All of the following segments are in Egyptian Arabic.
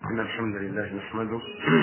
إن الحمد لله نحمده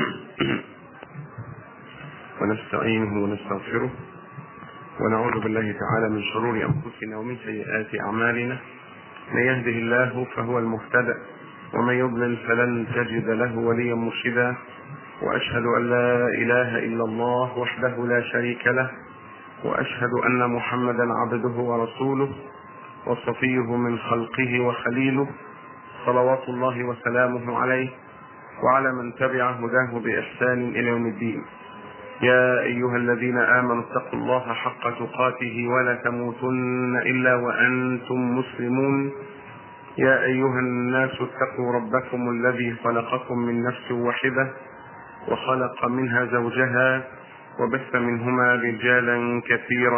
ونستعينه ونستغفره ونعوذ بالله تعالى من شرور أنفسنا ومن سيئات أعمالنا من يهده الله فهو المهتدى ومن يضلل فلن تجد له وليا مرشدا وأشهد أن لا إله إلا الله وحده لا شريك له وأشهد أن محمدا عبده ورسوله وصفيه من خلقه وخليله صلوات الله وسلامه عليه وعلى من تبع هداه بإحسان إلى يوم الدين يا أيها الذين آمنوا اتقوا الله حق تقاته ولا تموتن إلا وأنتم مسلمون يا أيها الناس اتقوا ربكم الذي خلقكم من نفس واحدة وخلق منها زوجها وبث منهما رجالا كثيرا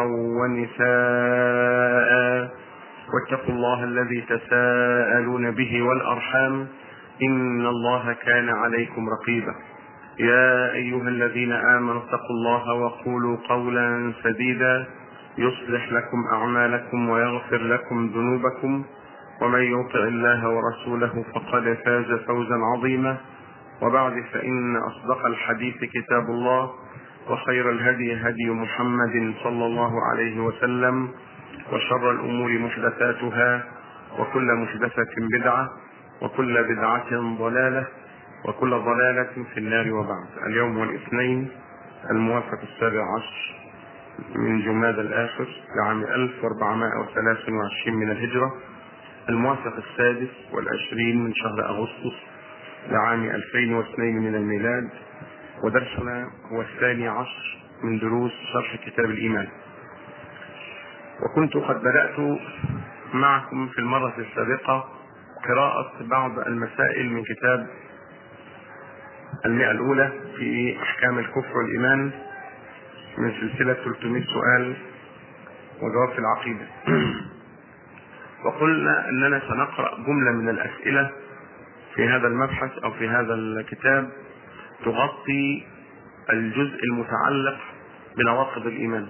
ونساء واتقوا الله الذي تساءلون به والأرحام إن الله كان عليكم رقيبا يا أيها الذين آمنوا اتقوا الله وقولوا قولا سديدا يصلح لكم أعمالكم ويغفر لكم ذنوبكم ومن يطع الله ورسوله فقد فاز فوزا عظيما وبعد فإن أصدق الحديث كتاب الله وخير الهدي هدي محمد صلى الله عليه وسلم وشر الأمور محدثاتها وكل محدثة بدعة وكل بدعة ضلالة وكل ضلالة في النار وبعد اليوم والاثنين الموافق السابع عشر من جماد الآخر لعام 1423 من الهجرة الموافق السادس والعشرين من شهر أغسطس لعام 2002 من الميلاد ودرسنا هو الثاني عشر من دروس شرح كتاب الإيمان وكنت قد بدأت معكم في المرة السابقة قراءة بعض المسائل من كتاب المئة الأولى في أحكام الكفر والإيمان من سلسلة 300 سؤال وجواب في العقيدة وقلنا أننا سنقرأ جملة من الأسئلة في هذا المبحث أو في هذا الكتاب تغطي الجزء المتعلق بنواقض الإيمان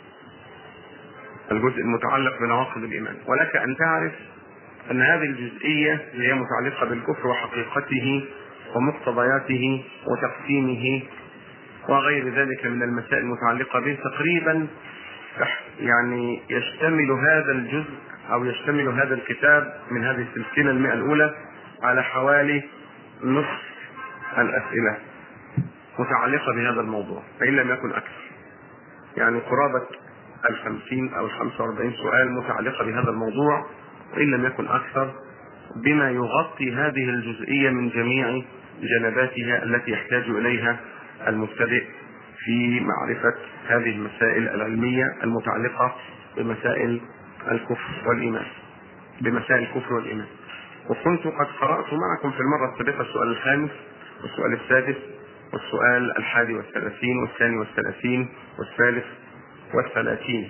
الجزء المتعلق بنواقض الإيمان ولك أن تعرف أن هذه الجزئية اللي هي متعلقة بالكفر وحقيقته ومقتضياته وتقسيمه وغير ذلك من المسائل المتعلقة به تقريبا يعني يشتمل هذا الجزء أو يشتمل هذا الكتاب من هذه السلسلة المئة الأولى على حوالي نصف الأسئلة متعلقة بهذا الموضوع فإن لم يكن أكثر يعني قرابة الخمسين أو الخمسة واربعين سؤال متعلقة بهذا الموضوع وإن لم يكن أكثر بما يغطي هذه الجزئية من جميع جنباتها التي يحتاج إليها المبتدئ في معرفة هذه المسائل العلمية المتعلقة بمسائل الكفر والإيمان بمسائل الكفر والإيمان وكنت قد قرأت معكم في المرة السابقة السؤال الخامس والسؤال السادس والسؤال الحادي والثلاثين والثاني والثلاثين والثالث والثلاثين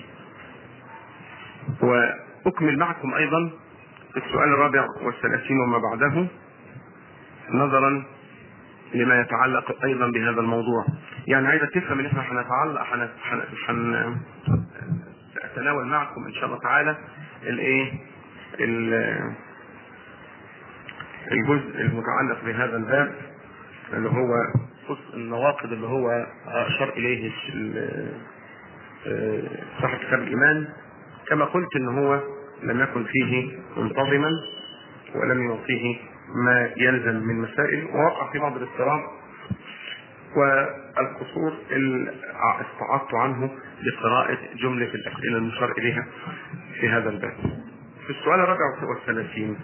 وأكمل معكم أيضا السؤال الرابع والثلاثين وما بعده نظرا لما يتعلق أيضا بهذا الموضوع يعني عايزة تفهم ان احنا هنتعلق هنتناول معكم ان شاء الله تعالى الايه الجزء المتعلق بهذا الباب اللي هو النواقض اللي هو اشار اليه صاحب كتاب الايمان كما قلت ان هو لم يكن فيه منتظما ولم يعطيه ما يلزم من مسائل ووقع في بعض الاضطراب والقصور استعدت عنه بقراءة جملة الأسئلة المشار إليها في هذا الباب. في السؤال الرابع والثلاثين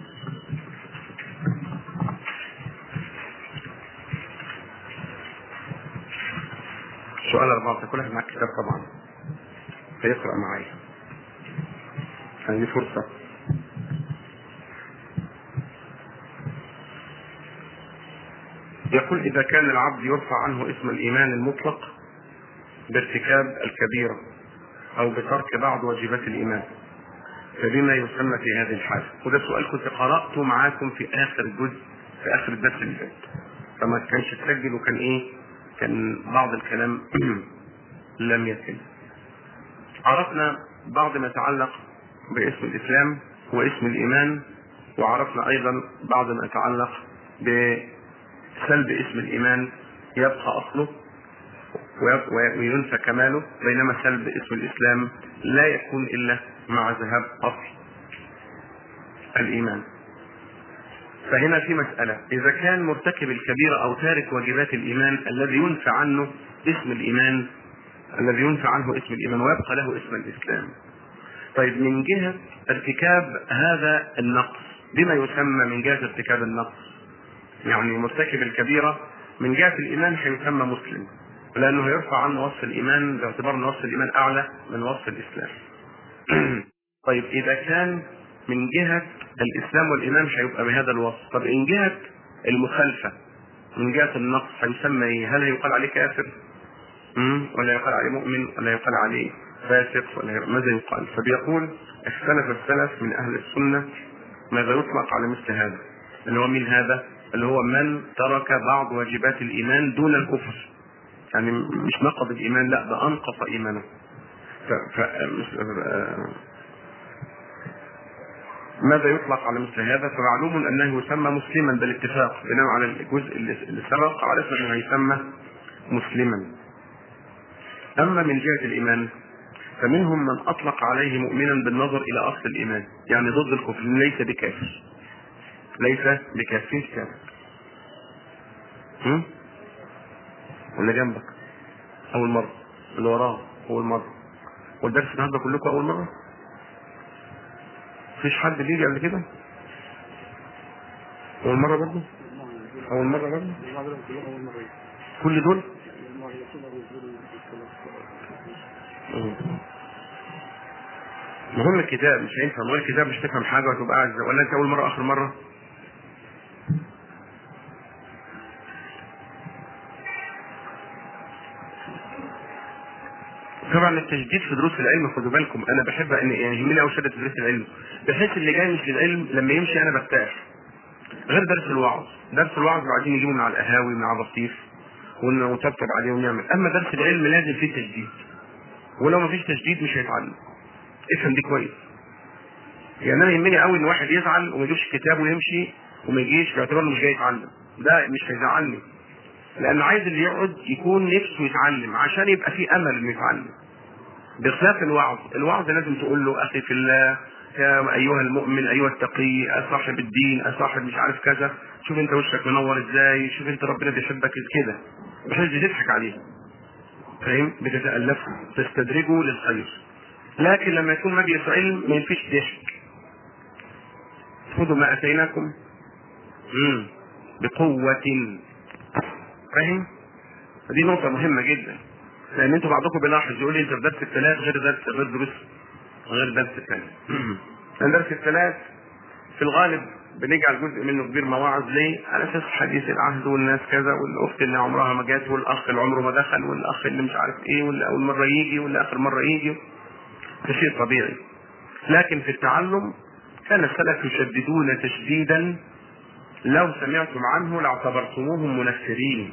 سؤال أربعة كل واحد معاه كتاب طبعا فيقرأ معايا هذه فرصة يقول إذا كان العبد يرفع عنه اسم الإيمان المطلق بارتكاب الكبيرة أو بترك بعض واجبات الإيمان فبما يسمى في هذه الحالة وده سؤال كنت قرأته معاكم في آخر جزء في آخر الدرس اللي فات فما كانش تسجل وكان إيه كان بعض الكلام لم يتم عرفنا بعض ما يتعلق باسم الإسلام واسم الإيمان وعرفنا أيضا بعض ما يتعلق ب سلب اسم الايمان يبقى اصله وينفى كماله بينما سلب اسم الاسلام لا يكون الا مع ذهاب اصل الايمان فهنا في مسألة إذا كان مرتكب الكبيرة أو تارك واجبات الإيمان الذي ينفى عنه اسم الإيمان الذي ينفى عنه اسم الإيمان ويبقى له اسم الإسلام طيب من جهة ارتكاب هذا النقص بما يسمى من جهة ارتكاب النقص يعني مرتكب الكبيرة من جهة الإيمان هيسمى مسلم لأنه يرفع عنه وصف الإيمان باعتبار أن وصف الإيمان أعلى من وصف الإسلام طيب إذا كان من جهة الإسلام والإيمان هيبقى بهذا الوصف طب إن جهة المخالفة من جهة النقص هيسمى إيه؟ هل هيقال عليه كافر؟ ولا يقال عليه مؤمن ولا يقال عليه فاسق ولا ماذا يقال؟ فبيقول اختلف السلف من أهل السنة ماذا يطلق على مثل هذا؟ اللي هو من هذا؟ اللي هو من ترك بعض واجبات الإيمان دون الكفر. يعني مش نقض الإيمان لا ده أنقص إيمانه. ف... ف... ماذا يطلق على مثل هذا فمعلوم انه يسمى مسلما بالاتفاق بناء على الجزء اللي سبق عرفنا انه يسمى مسلما اما من جهه الايمان فمنهم من اطلق عليه مؤمنا بالنظر الى اصل الايمان يعني ضد الكفر ليس بكافر ليس بكافر فين كافر هم؟ اللي جنبك اول مره اللي وراه اول مره والدرس النهارده كلكم اول مره مفيش حد بيجي قبل كده اول مره برضه اول مره برضه كل دول مهم الكتاب مش هينفع من الكتاب مش تفهم حاجه وتبقى قاعد ولا انت اول مره اخر مره طبعا التجديد في دروس العلم خدوا بالكم انا بحب ان يعني يهمني قوي شده تدريس العلم بحيث اللي جاي مش للعلم لما يمشي انا برتاح غير درس الوعظ درس الوعظ بعدين يجيبه من على القهاوي من على الرصيف ونطبطب عليه ونعمل اما درس العلم لازم فيه تجديد ولو ما فيش تجديد مش هيتعلم افهم دي كويس يعني انا يهمني قوي ان واحد يزعل وما يجيبش الكتاب ويمشي وما يجيش باعتبار انه مش جاي يتعلم ده مش هيزعلني لان عايز اللي يقعد يكون نفسه يتعلم عشان يبقى في امل انه يتعلم بخلاف الوعظ الوعظ لازم تقول له اخي في الله يا ايها المؤمن ايها التقي صاحب الدين صاحب مش عارف كذا شوف انت وشك منور ازاي شوف انت ربنا بيحبك كده بحيث تضحك عليه فاهم بتتالفه تستدرجه للخير لكن لما يكون مجلس علم ما فيش ضحك خذوا ما اتيناكم مم. بقوة فاهم؟ دي نقطة مهمة جدا لأن أنتوا بعضكم بيلاحظ يقول لي أنت في درس الثلاث غير درس غير دروس غير درس الثاني. لأن درس الثلاث في الغالب بنجعل جزء منه كبير مواعظ ليه؟ على اساس حديث العهد والناس كذا والاخت اللي عمرها ما جات والاخ اللي عمره ما دخل والاخ اللي مش عارف ايه واللي اول مره يجي واللي اخر مره يجي ده شيء طبيعي. لكن في التعلم كان السلف يشددون تشديدا لو سمعتم عنه لاعتبرتموهم منفرين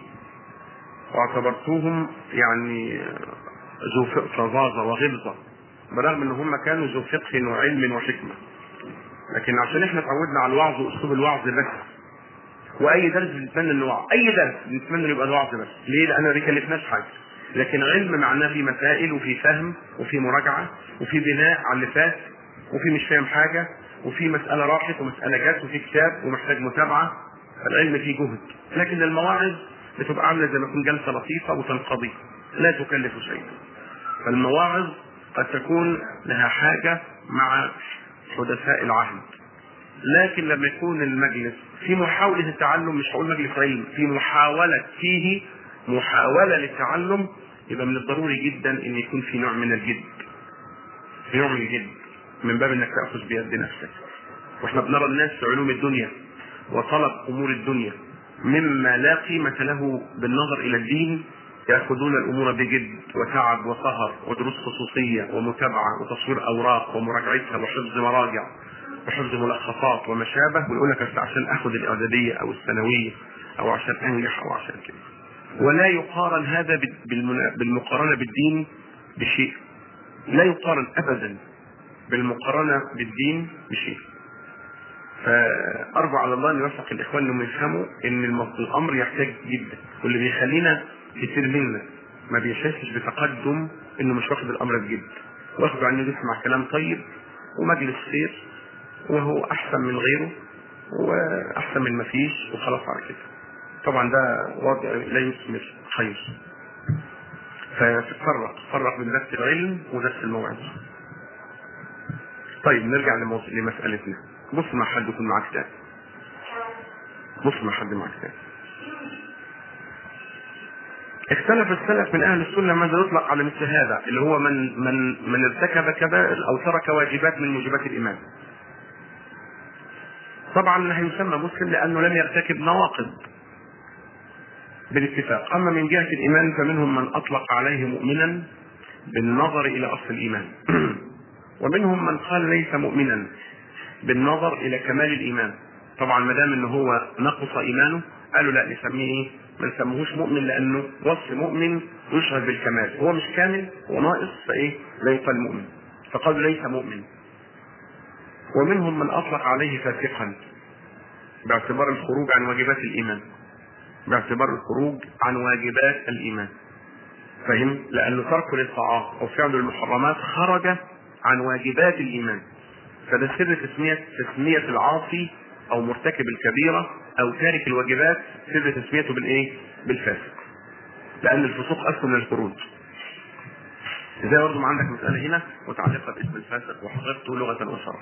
واعتبرتوهم يعني ذو فظاظه وغلظه برغم ان هم كانوا ذو فقه وعلم وحكمه لكن عشان احنا اتعودنا على الوعظ واسلوب الوعظ بس واي درس بنتمنى انه وعظ اي درس بنتمنى انه يبقى الوعظ بس ليه؟ لان ما بيكلفناش حاجه لكن علم معناه في مسائل وفي فهم وفي مراجعه وفي بناء على اللي فات وفي مش فاهم حاجه وفي مساله راحت ومساله جت وفي كتاب ومحتاج متابعه فالعلم فيه جهد لكن المواعظ بتبقى عامله زي ما تكون جلسه لطيفه وتنقضي لا تكلف شيئا فالمواعظ قد تكون لها حاجه مع حدثاء العهد لكن لما يكون المجلس في محاولة التعلم مش هقول مجلس علم في محاولة فيه محاولة للتعلم يبقى من الضروري جدا ان يكون في نوع من الجد في نوع من الجد من باب انك تأخذ بيد نفسك واحنا بنرى الناس في علوم الدنيا وطلب امور الدنيا مما لا قيمة له بالنظر الى الدين يأخذون الأمور بجد وتعب وسهر ودروس خصوصية ومتابعة وتصوير أوراق ومراجعتها وحفظ مراجع وحفظ ملخصات وما شابه ويقول لك عشان آخذ الإعدادية أو الثانوية أو عشان أنجح أو عشان كده ولا يقارن هذا بالمقارنة بالدين بشيء لا يقارن أبدا بالمقارنة بالدين بشيء فارجو على الله ان يوفق الاخوان انهم يفهموا ان الامر يحتاج جدا واللي بيخلينا كتير منا ما بيحسش بتقدم انه مش واخد الامر بجد واخده عنه يسمع كلام طيب ومجلس خير وهو احسن من غيره واحسن من ما فيش وخلاص على كده طبعا ده وضع لا يثمر خير فتفرق فرق بين درس العلم ودرس الموعظه طيب نرجع لمسألتنا بص مع حد يكون معاك تاني بص مع حد معاك تاني اختلف السلف من اهل السنه ماذا يطلق على مثل هذا اللي هو من من من ارتكب كبائر او ترك واجبات من موجبات الايمان. طبعا هيسمى مسلم لانه لم يرتكب نواقض بالاتفاق، اما من جهه الايمان فمنهم من اطلق عليه مؤمنا بالنظر الى اصل الايمان. ومنهم من قال ليس مؤمنا بالنظر الى كمال الايمان. طبعا ما دام ان هو نقص ايمانه قالوا لا نسميه ايه؟ ما نسميهوش مؤمن لانه وصف مؤمن يشعر بالكمال هو مش كامل هو ناقص فايه لا يقال مؤمن فقالوا ليس مؤمن ومنهم من اطلق عليه فاسقا باعتبار الخروج عن واجبات الايمان باعتبار الخروج عن واجبات الايمان فهم لانه تركه للطاعات او فعل المحرمات خرج عن واجبات الايمان فده سر تسميه تسميه العاصي او مرتكب الكبيره او تارك الواجبات سر تسميته بالايه؟ بالفاسق. لان الفسوق اصل من الخروج. زي برضه ما عندك مساله هنا متعلقه باسم الفاسق وحقيقته لغه وشرعا.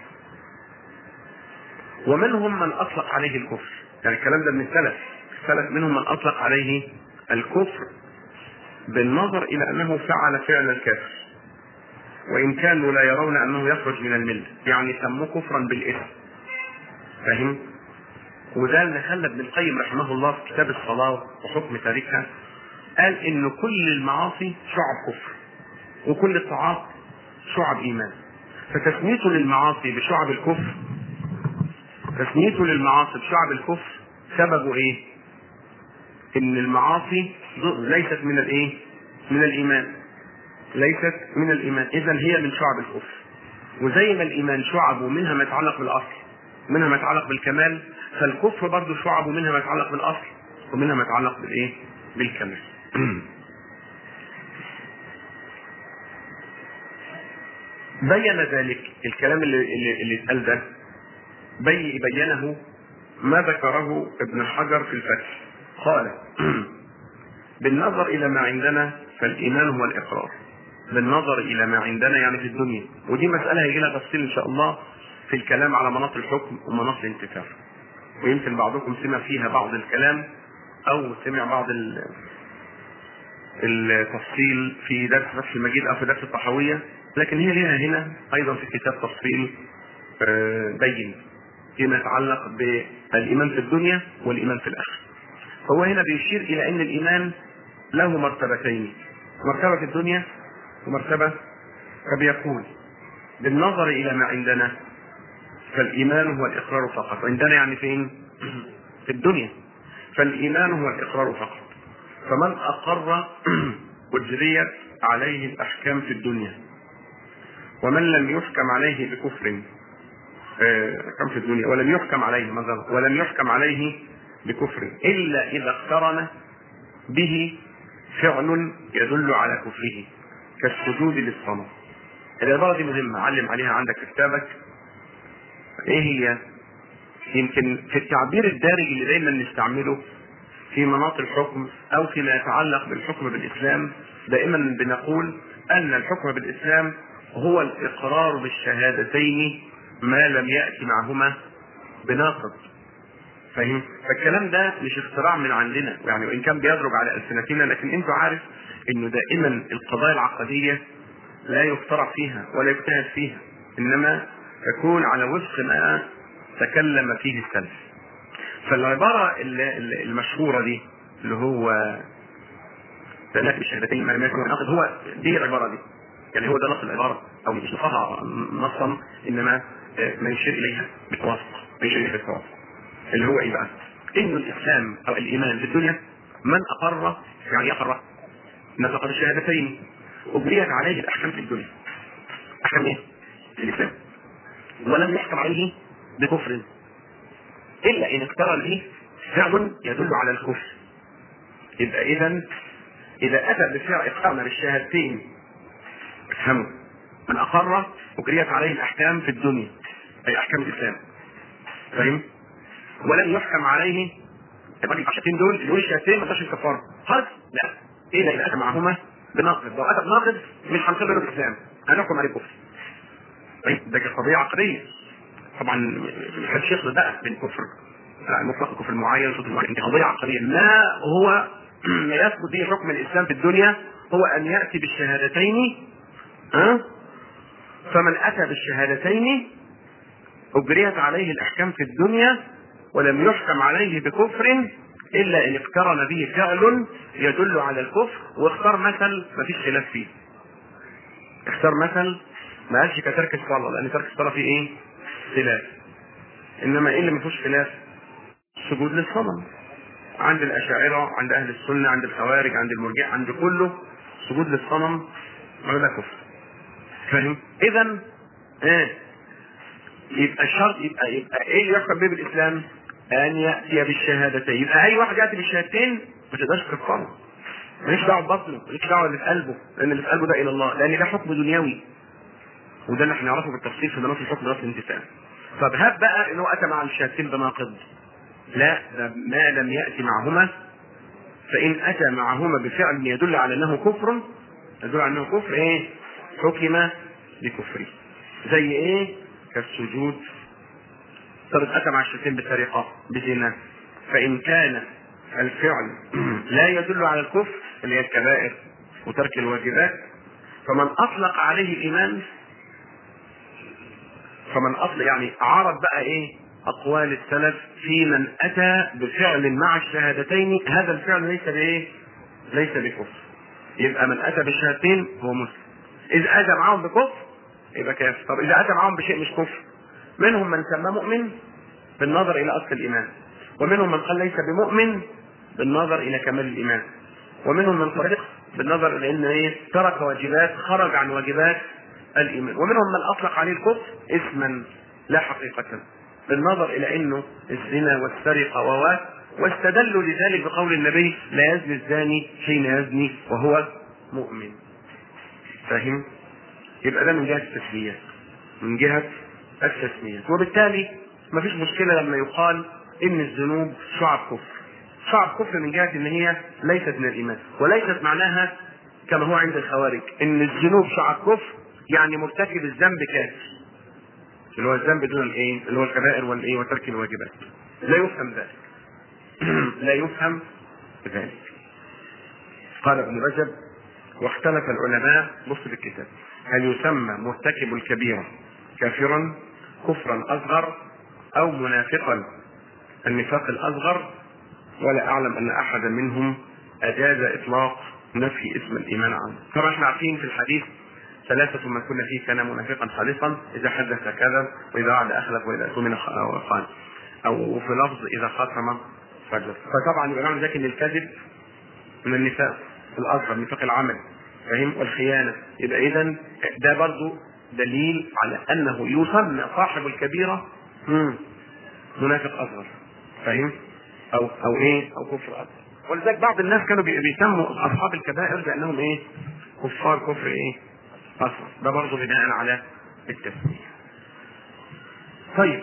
ومنهم من اطلق عليه الكفر، يعني الكلام ده من السلف، السلف منهم من اطلق عليه الكفر بالنظر الى انه فعل فعل الكافر. وان كانوا لا يرون انه يخرج من المله، يعني سموه كفرا بالاسم. فاهم؟ وده اللي خلى ابن القيم رحمه الله في كتاب الصلاة وحكم تاركها قال إن كل المعاصي شعب كفر وكل الطاعات شعب إيمان فتسميته للمعاصي بشعب الكفر تسميته للمعاصي بشعب الكفر سببه إيه؟ إن المعاصي ليست من الإيه؟ من الإيمان ليست من الإيمان إذا هي من شعب الكفر وزي ما الإيمان شعب ومنها ما يتعلق بالأصل منها ما يتعلق بالكمال فالكفر برضه شعب ومنها ما يتعلق بالاصل ومنها ما يتعلق بالايه؟ بالكمال. بين ذلك الكلام اللي اللي, اللي اتقال ده بي بينه ما ذكره ابن حجر في الفتح قال بالنظر الى ما عندنا فالايمان هو الاقرار بالنظر الى ما عندنا يعني في الدنيا ودي مساله هيجي لها تفصيل ان شاء الله في الكلام على مناط الحكم ومناط الانتفاع ويمكن بعضكم سمع فيها بعض الكلام او سمع بعض التفصيل في درس فتح المجيد او في درس الطحاوية لكن هي لها هنا ايضا في الكتاب تفصيل بين فيما يتعلق بالايمان في الدنيا والايمان في الاخره. فهو هنا بيشير الى ان الايمان له مرتبتين مرتبه في الدنيا ومرتبه فبيقول بالنظر الى ما عندنا فالايمان هو الاقرار فقط عندنا يعني فين في الدنيا فالايمان هو الاقرار فقط فمن اقر اجريت عليه الاحكام في الدنيا ومن لم يحكم عليه بكفر كم في الدنيا ولم يحكم عليه مثلا ولم يحكم عليه بكفر الا اذا اقترن به فعل يدل على كفره كالسجود للصنم العباره دي مهمه علم عليها عندك في كتابك ايه هي يمكن في التعبير الدارج اللي دايما نستعمله في مناط الحكم او فيما يتعلق بالحكم بالاسلام دائما بنقول ان الحكم بالاسلام هو الاقرار بالشهادتين ما لم ياتي معهما بناقض فاهم فالكلام ده مش اختراع من عندنا يعني وان كان بيضرب على السنتنا لكن انت عارف انه دائما القضايا العقديه لا يخترع فيها ولا يجتهد فيها انما تكون على وفق ما تكلم فيه السلف فالعبارة المشهورة دي اللي هو ثلاث الشهادتين ما لم يكن ناقض هو دي العبارة دي يعني هو ده نص العبارة أو مش نصها نصا إنما ما يشير إليها بالتوافق ما يشير إليها بالتوافق اللي هو إيه بقى؟ إنه الإسلام أو الإيمان في الدنيا من أقر يعني أقر نطق الشهادتين أجريت عليه الأحكام في الدنيا أحكام إيه؟ في الإسلام ولم يحكم عليه بكفر الا ان اقترن به فعل يدل على الكفر يبقى اذا اذا اتى بفعل اقترن بالشهادتين افهموا من اقر اجريت عليه الاحكام في الدنيا اي احكام الاسلام فاهم ولم يحكم عليه يبقى الشهادتين دول اللي هو الشهادتين ما الكفاره خلاص لا الا اذا اتى معهما بناقض لو اتى بناقض مش هنقبل الاسلام هنحكم عليه كفر طيب ده قضيه عقديه طبعا مش يخلط بقى بين كفر مطلق كفر معين صوت معين دي قضيه عقديه ما هو ما يثبت به حكم الاسلام في الدنيا هو ان ياتي بالشهادتين ها فمن اتى بالشهادتين اجريت عليه الاحكام في الدنيا ولم يحكم عليه بكفر الا ان اقترن به فعل يدل على الكفر واختار مثل ما فيش خلاف فيه اختار مثل ما قالش كترك الصلاه لان ترك الصلاه فيه ايه؟ خلاف انما ايه اللي ما فيهوش خلاف؟ سجود للصنم عند الاشاعره عند اهل السنه عند الخوارج عند المرجع عند كله سجود للصنم ده كفر فاهم؟ اذا ايه يبقى الشرط يبقى يبقى ايه اللي يحكم به بالاسلام؟ ان ياتي بالشهادتين يبقى اي واحد ياتي بالشهادتين ما تقدرش تكفره ماليش دعوه ببطنه ماليش دعوه اللي في قلبه لان اللي في قلبه ده الى الله لان ده حكم دنيوي وده اللي احنا نعرفه بالتفصيل في دراسه الحكم دراسه الانتفاع طب هات بقى ان هو اتى مع الشهادتين بناقض لا ده ما لم ياتي معهما فان اتى معهما بفعل يدل على انه كفر يدل على انه كفر ايه حكم بكفره زي ايه كالسجود طب اتى مع الشهادتين بالسرقه بزنا فان كان الفعل لا يدل على الكفر اللي هي الكبائر وترك الواجبات فمن اطلق عليه الايمان فمن اصل يعني عرض بقى ايه اقوال السلف في من اتى بفعل مع الشهادتين هذا الفعل ليس بايه ليس بكفر يبقى من اتى بالشهادتين هو مسلم اذا اتى معهم بكفر يبقى كافر طب اذا اتى معهم بشيء مش كفر منهم من سمى مؤمن بالنظر الى اصل الايمان ومنهم من قال ليس بمؤمن بالنظر الى كمال الايمان ومنهم من فرق بالنظر الى ان ايه ترك واجبات خرج عن واجبات الايمان ومنهم من اطلق عليه الكفر اسما لا حقيقة بالنظر الى انه الزنا والسرقة و واستدلوا لذلك بقول النبي لا يزني الزاني حين يزني وهو مؤمن فاهم يبقى ده من جهة التسمية من جهة التسمية وبالتالي ما فيش مشكلة لما يقال ان الذنوب شعب كفر شعب كفر من جهة ان هي ليست من الايمان وليست معناها كما هو عند الخوارج ان الذنوب شعب كفر يعني مرتكب الذنب كافر اللي هو الذنب دون الايه اللي هو الكبائر والايه وترك الواجبات لا يفهم ذلك لا يفهم ذلك قال ابن رجب واختلف العلماء بص في الكتاب هل يسمى مرتكب الكبيرة كافرا كفرا اصغر او منافقا النفاق الاصغر ولا اعلم ان احدا منهم اجاز اطلاق نفي اسم الايمان عنه طبعا احنا عارفين في الحديث ثلاثة من كنا فيه كان منافقا خالصا إذا حدث كذب وإذا وعد أخلف وإذا أؤمن خان أو في لفظ إذا خاتم فجر فطبعا يبقى معنى ذلك إن الكذب من النفاق الأصغر النفاق العمل فاهم والخيانة يبقى إذا ده برضو دليل على أنه يسمى صاحب الكبيرة منافق أصغر فاهم أو أو إيه أو كفر أصغر ولذلك بعض الناس كانوا بيسموا أصحاب الكبائر بأنهم إيه كفار كفر إيه أصلا ده برضه بناء على التسمية طيب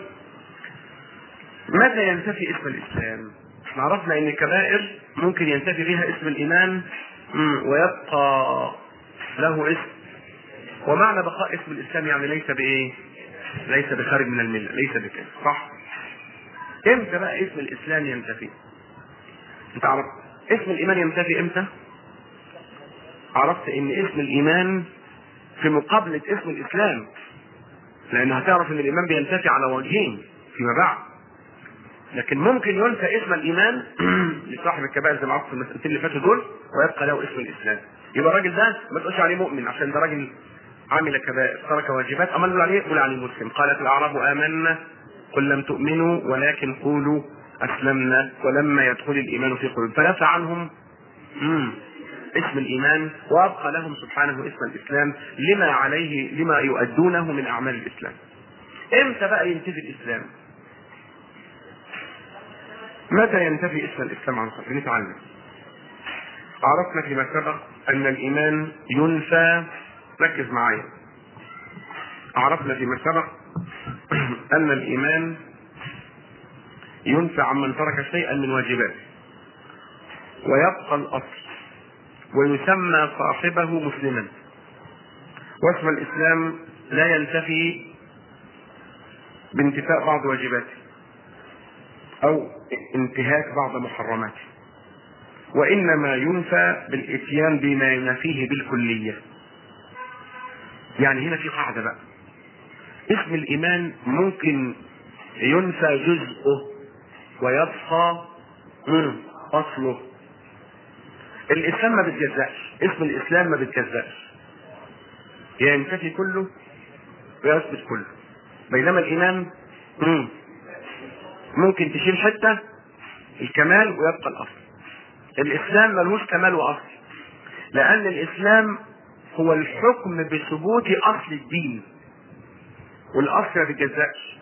متى ينتفي اسم الإسلام؟ احنا عرفنا ان الكبائر ممكن ينتفي فيها اسم الإيمان ويبقى له اسم ومعنى بقاء اسم الإسلام يعني ليس بإيه؟ ليس بخارج من الملة ليس بكده صح؟ امتى بقى اسم الإسلام ينتفي؟ انت عرفت اسم الإيمان ينتفي امتى؟ عرفت ان اسم الإيمان في مقابلة اسم الإسلام لأن هتعرف إن الإيمان بينتفي على وجهين فيما بعد لكن ممكن ينفى اسم الإيمان لصاحب الكبائر زي ما عرفت في المسألتين اللي فاتوا دول ويبقى له اسم الإسلام يبقى الراجل ده ما تقولش عليه مؤمن عشان ده راجل عمل كبائر ترك واجبات أما نقول عليه قول عليه مسلم قالت الأعراب آمنا قل لم تؤمنوا ولكن قولوا أسلمنا ولما يدخل الإيمان في قلوب فنفى عنهم مم. اسم الايمان وابقى لهم سبحانه اسم الاسلام لما عليه لما يؤدونه من اعمال الاسلام. امتى بقى ينتفي الاسلام؟ متى ينتفي اسم الاسلام عن صحيح نتعلم عرفنا فيما سبق ان الايمان ينفى ركز معايا عرفنا فيما سبق ان الايمان ينفى عمن ترك شيئا من واجباته ويبقى الاصل ويسمى صاحبه مسلما واسم الاسلام لا ينتفي بانتفاء بعض واجباته او انتهاك بعض محرماته وانما ينفى بالاتيان بما ينافيه بالكليه يعني هنا في قاعده بقى اسم الايمان ممكن ينفى جزءه ويبقى اصله الاسلام ما بيتجزأش اسم الاسلام ما بيتجزأش يا ينتفي كله ويثبت كله بينما الايمان ممكن تشيل حته الكمال ويبقى الاصل الاسلام ملوش كمال واصل لان الاسلام هو الحكم بثبوت اصل الدين والاصل ما بيتجزأش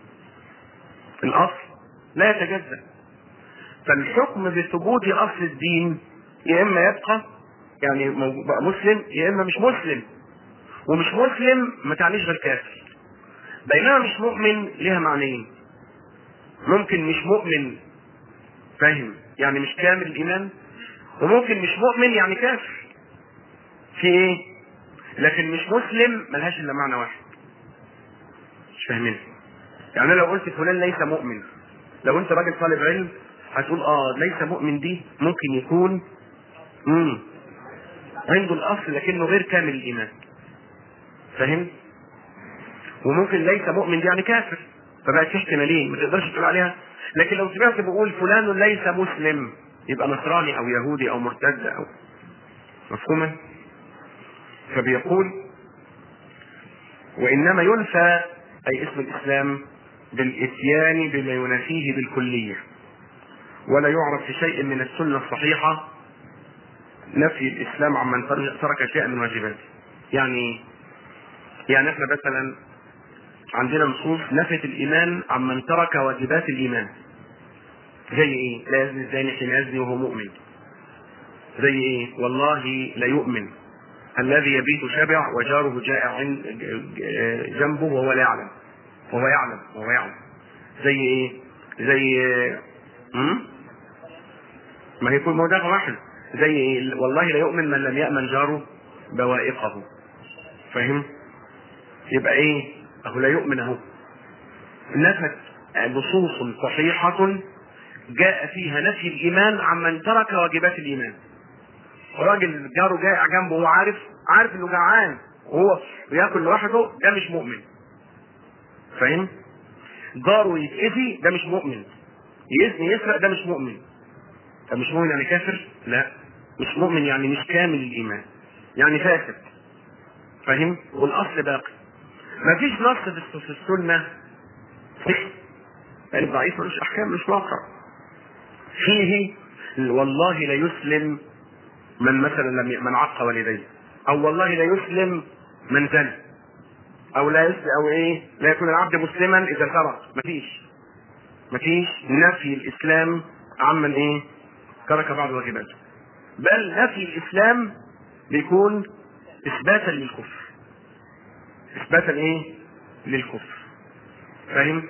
الاصل لا يتجزأ فالحكم بثبوت اصل الدين يا اما يبقى يعني بقى مسلم يا اما مش مسلم ومش مسلم ما تعنيش غير كافر بينما مش مؤمن ليها معنيين ممكن مش مؤمن فاهم يعني مش كامل الايمان وممكن مش مؤمن يعني كافر في ايه لكن مش مسلم ملهاش الا معنى واحد مش فاهمين يعني لو قلت فلان ليس مؤمن لو انت راجل طالب علم هتقول اه ليس مؤمن دي ممكن يكون امم عنده الاصل لكنه غير كامل الايمان فاهم وممكن ليس مؤمن دي يعني كافر فبقت في احتمالين ما تقدرش تقول عليها لكن لو سمعت بقول فلان ليس مسلم يبقى نصراني او يهودي او مرتد او مفهوما فبيقول وانما ينفى اي اسم الاسلام بالاتيان بما ينافيه بالكليه ولا يعرف في شيء من السنه الصحيحه نفي الاسلام عمن ترك شيئا من واجباته يعني يعني احنا مثلا عندنا نصوص نفت الايمان عمن ترك واجبات الايمان زي ايه لا يزني الزاني حين يزني وهو مؤمن زي ايه والله لا يؤمن الذي يبيت شبع وجاره جائع جنبه وهو لا يعلم وهو يعلم وهو يعلم زي ايه زي هم؟ ما هي كل موضوع واحد زي ايه والله لا يؤمن من لم يأمن جاره بوائقه فاهم يبقى ايه اهو لا يؤمن اهو نفت نصوص صحيحة جاء فيها نفي الإيمان عمن ترك واجبات الإيمان راجل جاره جائع جنبه وهو عارف عارف انه جعان وهو بياكل لوحده ده مش مؤمن فاهم؟ جاره يتأذي ده مش مؤمن يزني يسرق ده مش مؤمن طب مش مؤمن يعني كافر؟ لا مش مؤمن يعني مش كامل الإيمان يعني فاسد فاهم؟ والأصل باقي مفيش نص في السنة يعني ضعيف ملوش أحكام مش واقع فيه والله لا يسلم من مثلا لم من عق والديه او والله لا يسلم من زنى او لا يسلم او ايه لا يكون العبد مسلما اذا سرق مفيش مفيش نفي الاسلام عمن ايه ترك بعض واجباته بل نفي الاسلام بيكون اثباتا للكفر اثباتا ايه للكفر فاهم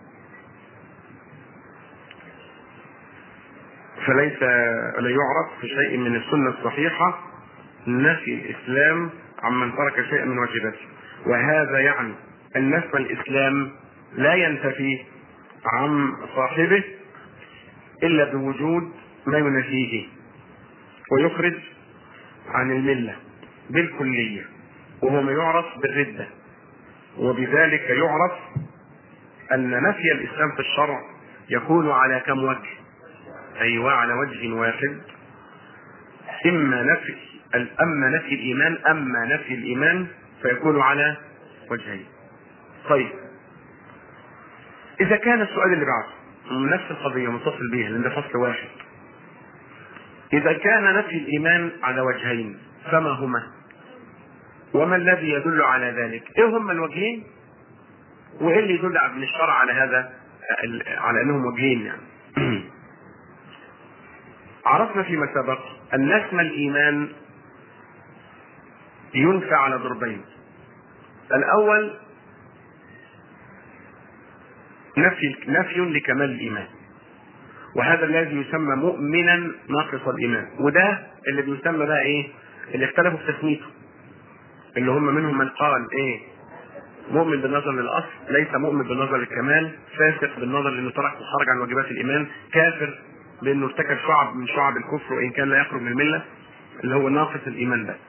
فليس لا يعرف في شيء من السنة الصحيحة نفي الإسلام عمن ترك شيئا من واجباته وهذا يعني أن اسم الإسلام لا ينتفي عن صاحبه إلا بوجود ما ينفيه ويخرج عن الملة بالكلية وهو ما يعرف بالردة وبذلك يعرف أن نفي الإسلام في الشرع يكون على كم وجه أيوة على وجه واحد إما نفي أما نفي الإيمان أما نفي الإيمان فيكون على وجهين طيب إذا كان السؤال اللي بعده نفس القضية متصل بها لأن ده فصل واحد إذا كان نفي الإيمان على وجهين فما هما؟ وما الذي يدل على ذلك؟ إيه هما الوجهين؟ وإيه اللي يدل من الشرع على هذا على أنهم وجهين يعني؟ عرفنا فيما سبق أن اسم الإيمان ينفى على ضربين الأول نفي نفي لكمال الإيمان وهذا الذي يسمى مؤمنا ناقص الإيمان وده اللي بيسمى بقى إيه؟ اللي اختلفوا في تسميته اللي هم منهم من قال إيه؟ مؤمن بالنظر للاصل ليس مؤمن بالنظر للكمال فاسق بالنظر لانه ترك وخرج عن واجبات الايمان كافر بانه ارتكب شعب من شعب الكفر وان كان لا يخرج من المله اللي هو ناقص الايمان ده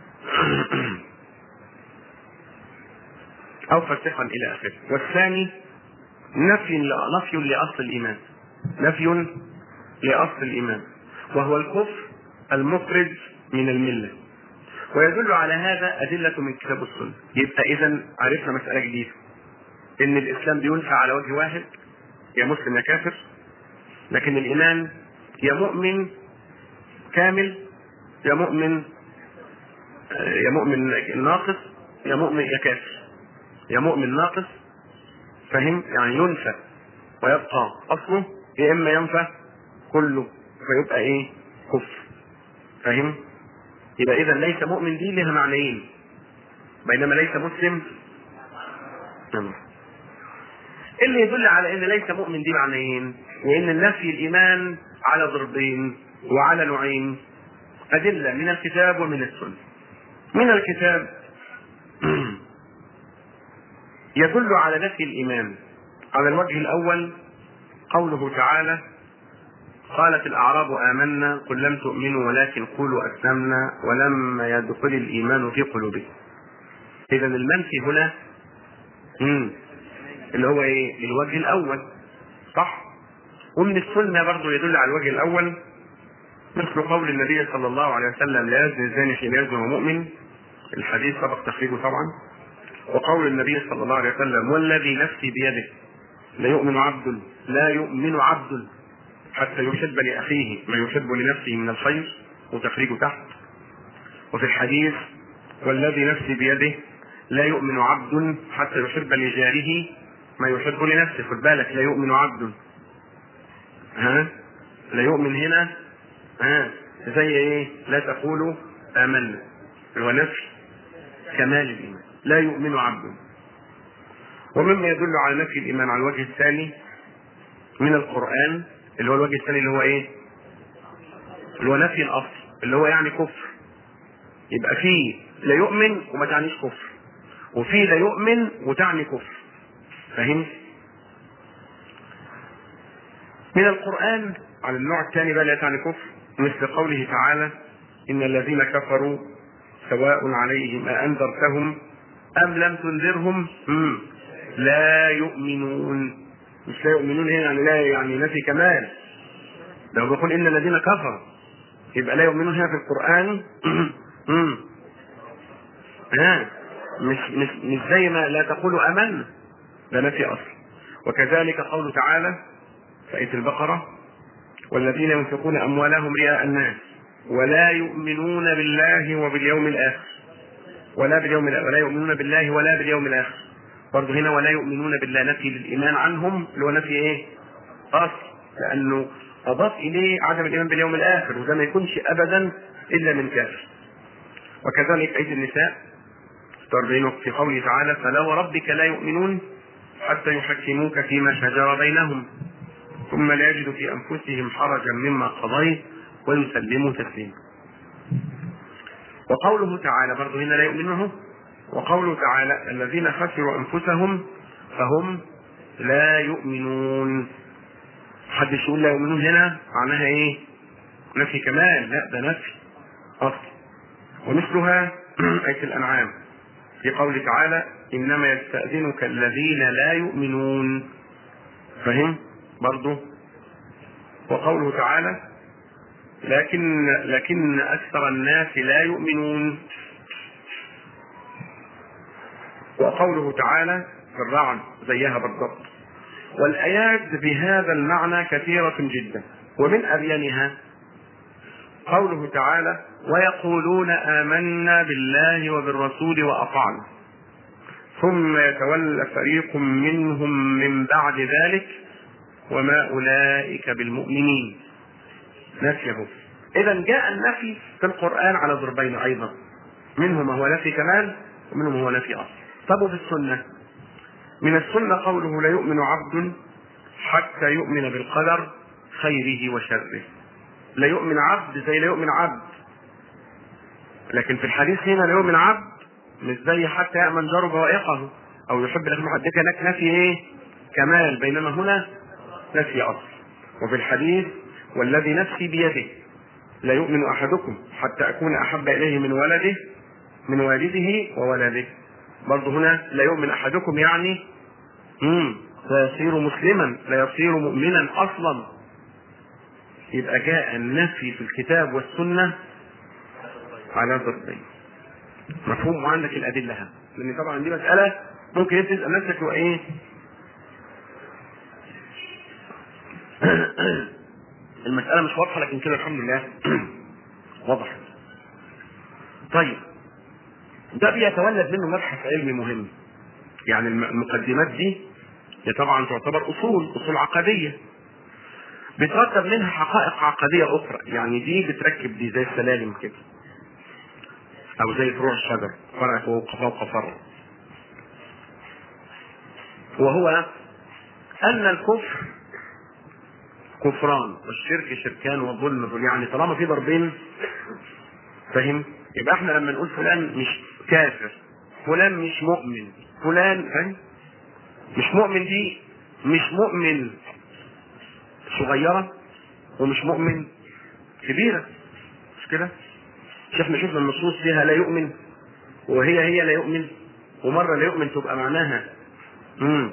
او فاسقا الى اخره والثاني نفي نفي لاصل الايمان نفي لاصل الايمان وهو الكفر المخرج من المله ويدل على هذا أدلة من كتاب والسنة يبقى إذا عرفنا مسألة جديدة إن الإسلام بينفع على وجه واحد يا مسلم يا كافر لكن الإيمان يا مؤمن كامل يا مؤمن يا مؤمن ناقص يا مؤمن يا كافر يا مؤمن ناقص فهم يعني ينفى ويبقى أصله يا إما ينفى كله فيبقى إيه كفر فهم يبقى اذا ليس مؤمن دي لها معنيين بينما ليس مسلم نعم. اللي يدل على ان ليس مؤمن دي معنيين وان النفي الايمان على ضربين وعلى نوعين ادله من الكتاب ومن السنه من الكتاب يدل على نفي الايمان على الوجه الاول قوله تعالى قالت الأعراب آمنا قل لم تؤمنوا ولكن قولوا أسلمنا ولما يدخل الإيمان في قلوبكم إذا المنفي هنا مم. اللي هو إيه؟ الوجه الأول صح؟ ومن السنة برضه يدل على الوجه الأول مثل قول النبي صلى الله عليه وسلم لا يزني الزاني حين يزني مؤمن الحديث سبق تخريجه طبعا وقول النبي صلى الله عليه وسلم والذي نفسي بيده لا يؤمن عبد لا يؤمن عبد حتى يحب لأخيه ما يحب لنفسه من الخير وتخريجه تحت وفي الحديث والذي نفسي بيده لا يؤمن عبد حتى يحب لجاره ما يحب لنفسه خد بالك لا يؤمن عبد ها لا يؤمن هنا ها زي ايه لا تقولوا آمنا هو نفي كمال الإيمان لا يؤمن عبد ومما يدل على نفي الإيمان على الوجه الثاني من القرآن اللي هو الوجه الثاني اللي هو ايه؟ اللي هو نفي الاصل اللي هو يعني كفر يبقى في لا يؤمن وما تعنيش كفر وفي لا يؤمن وتعني كفر فهمت؟ من القرآن على النوع الثاني بقى لا تعني كفر مثل قوله تعالى إن الذين كفروا سواء عليهم أأنذرتهم أم لم تنذرهم لا يؤمنون مش لا يؤمنون هنا يعني لا يعني نفي كمال لو بيقول ان الذين كفروا يبقى لا يؤمنون هنا في القران ها مش مش مش زي ما لا تقولوا امنا ده نفي اصل وكذلك قوله تعالى في آية البقرة والذين ينفقون أموالهم رئاء الناس ولا يؤمنون بالله وباليوم الآخر ولا باليوم الآخر ولا يؤمنون بالله ولا باليوم الآخر برضه هنا ولا يؤمنون بالله نفي للايمان عنهم اللي هو نفي ايه؟ اصل لانه اضاف اليه عدم الايمان باليوم الاخر وده ما يكونش ابدا الا من كافر. وكذلك اية النساء 46 في قوله تعالى فلا وربك لا يؤمنون حتى يحكموك فيما شجر بينهم ثم لا يجدوا في انفسهم حرجا مما قضيت ويسلموا تسليما. وقوله تعالى برضه هنا لا يؤمنون وقوله تعالى الذين خسروا انفسهم فهم لا يؤمنون حد يقول لا يؤمنون هنا معناها ايه نفي كمال لا ده نفي اصل ومثلها آية الأنعام في قوله تعالى إنما يستأذنك الذين لا يؤمنون فهم برضه وقوله تعالى لكن لكن أكثر الناس لا يؤمنون وقوله تعالى في الرعد زيها بالضبط والآيات بهذا المعنى كثيرة جدا ومن أبينها قوله تعالى ويقولون آمنا بالله وبالرسول وأطعنا ثم يتولى فريق منهم من بعد ذلك وما أولئك بالمؤمنين نفيه اذا جاء النفي في القران على ضربين ايضا منه ما هو نفي كمال ومنه ما هو نفي اصل طب وفي السنه من السنه قوله لا يؤمن عبد حتى يؤمن بالقدر خيره وشره لا يؤمن عبد زي لا يؤمن عبد لكن في الحديث هنا لا يؤمن عبد مش زي حتى يأمن جاره بوائقه او يحب لكن محدث هناك نفي ايه كمال بينما هنا نفي اصل وفي الحديث والذي نفسي بيده لا يؤمن احدكم حتى اكون احب اليه من ولده من والده وولده برضه هنا لا يؤمن احدكم يعني امم فيصير مسلما لا يصير مؤمنا اصلا يبقى جاء النفي في الكتاب والسنه على ضربين مفهوم وعندك الادله ها لان طبعا دي مساله ممكن انت تسال نفسك هو ايه المساله مش واضحه لكن كده الحمد لله وضحت طيب ده بيتولد منه مبحث علمي مهم يعني المقدمات دي هي طبعا تعتبر اصول اصول عقديه بيترتب منها حقائق عقديه اخرى يعني دي بتركب دي زي السلالم كده او زي فروع الشجر فرع فوق فوق فرع وهو ان الكفر كفران والشرك شركان والظلم ظلم يعني طالما في ضربين فاهم يبقى احنا لما نقول فلان مش كافر فلان مش مؤمن فلان فاهم مش مؤمن دي مش مؤمن صغيرة ومش مؤمن كبيرة مش كده؟ مش احنا شفنا النصوص فيها لا يؤمن وهي هي لا يؤمن ومرة لا يؤمن تبقى معناها امم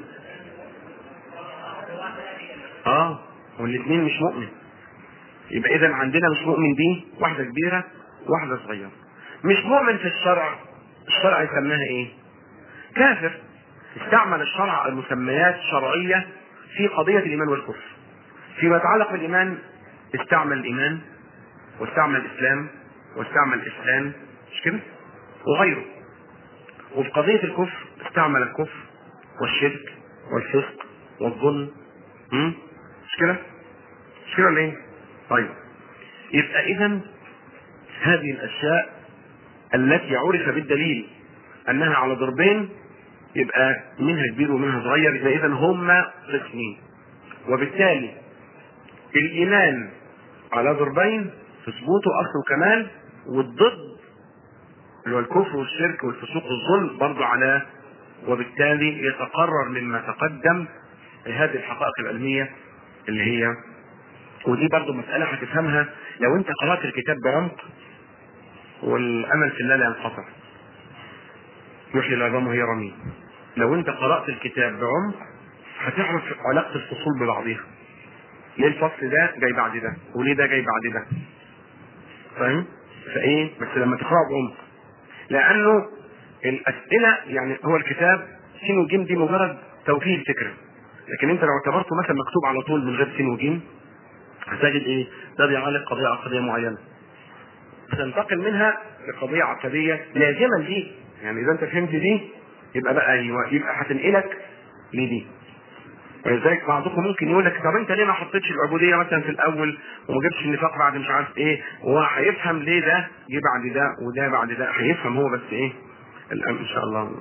اه والاثنين مش مؤمن يبقى اذا عندنا مش مؤمن دي واحدة كبيرة واحدة صغيرة مش مؤمن في الشرع الشرع يسميها ايه كافر استعمل الشرع المسميات شرعية في قضية الإيمان والكفر فيما يتعلق بالإيمان استعمل الإيمان واستعمل الإسلام واستعمل الإسلام مش كده وغيره وفي قضية الكفر استعمل الكفر والشرك والفسق والظلم م? مش كده مش كده ولا ايه طيب يبقى اذا هذه الاشياء التي عرف بالدليل انها على ضربين يبقى منها كبير ومنها صغير يبقى اذا هما قسمين وبالتالي الايمان على ضربين في ثبوته اصل وكمال والضد اللي هو الكفر والشرك والفسوق والظلم برضه على وبالتالي يتقرر مما تقدم هذه الحقائق العلميه اللي هي ودي برضه مساله هتفهمها لو انت قرات الكتاب بعمق والامل في الله لا ينقطع يحيي العظام وهي رميم لو انت قرات الكتاب بعمق هتعرف علاقه الفصول ببعضها ليه الفصل ده جاي بعد ده وليه ده جاي بعد ده فاهم فايه بس لما تقراه بعمق لانه الاسئله يعني هو الكتاب سين وجيم دي مجرد توكيل فكره لكن انت لو اعتبرته مثلا مكتوب على طول من غير سين وجيم هتجد ايه ده بيعالج قضيه عقديه معينه تنتقل منها لقضيه عقديه لازما دي يعني اذا انت فهمت دي يبقى بقى ايوه يبقى هتنقلك لدي ولذلك بعضكم ممكن يقول لك طب انت ليه ما حطيتش العبوديه مثلا في الاول وما جبتش النفاق بعد مش عارف ايه هو هيفهم ليه ده جه بعد ده وده بعد ده هيفهم هو بس ايه الان ان شاء الله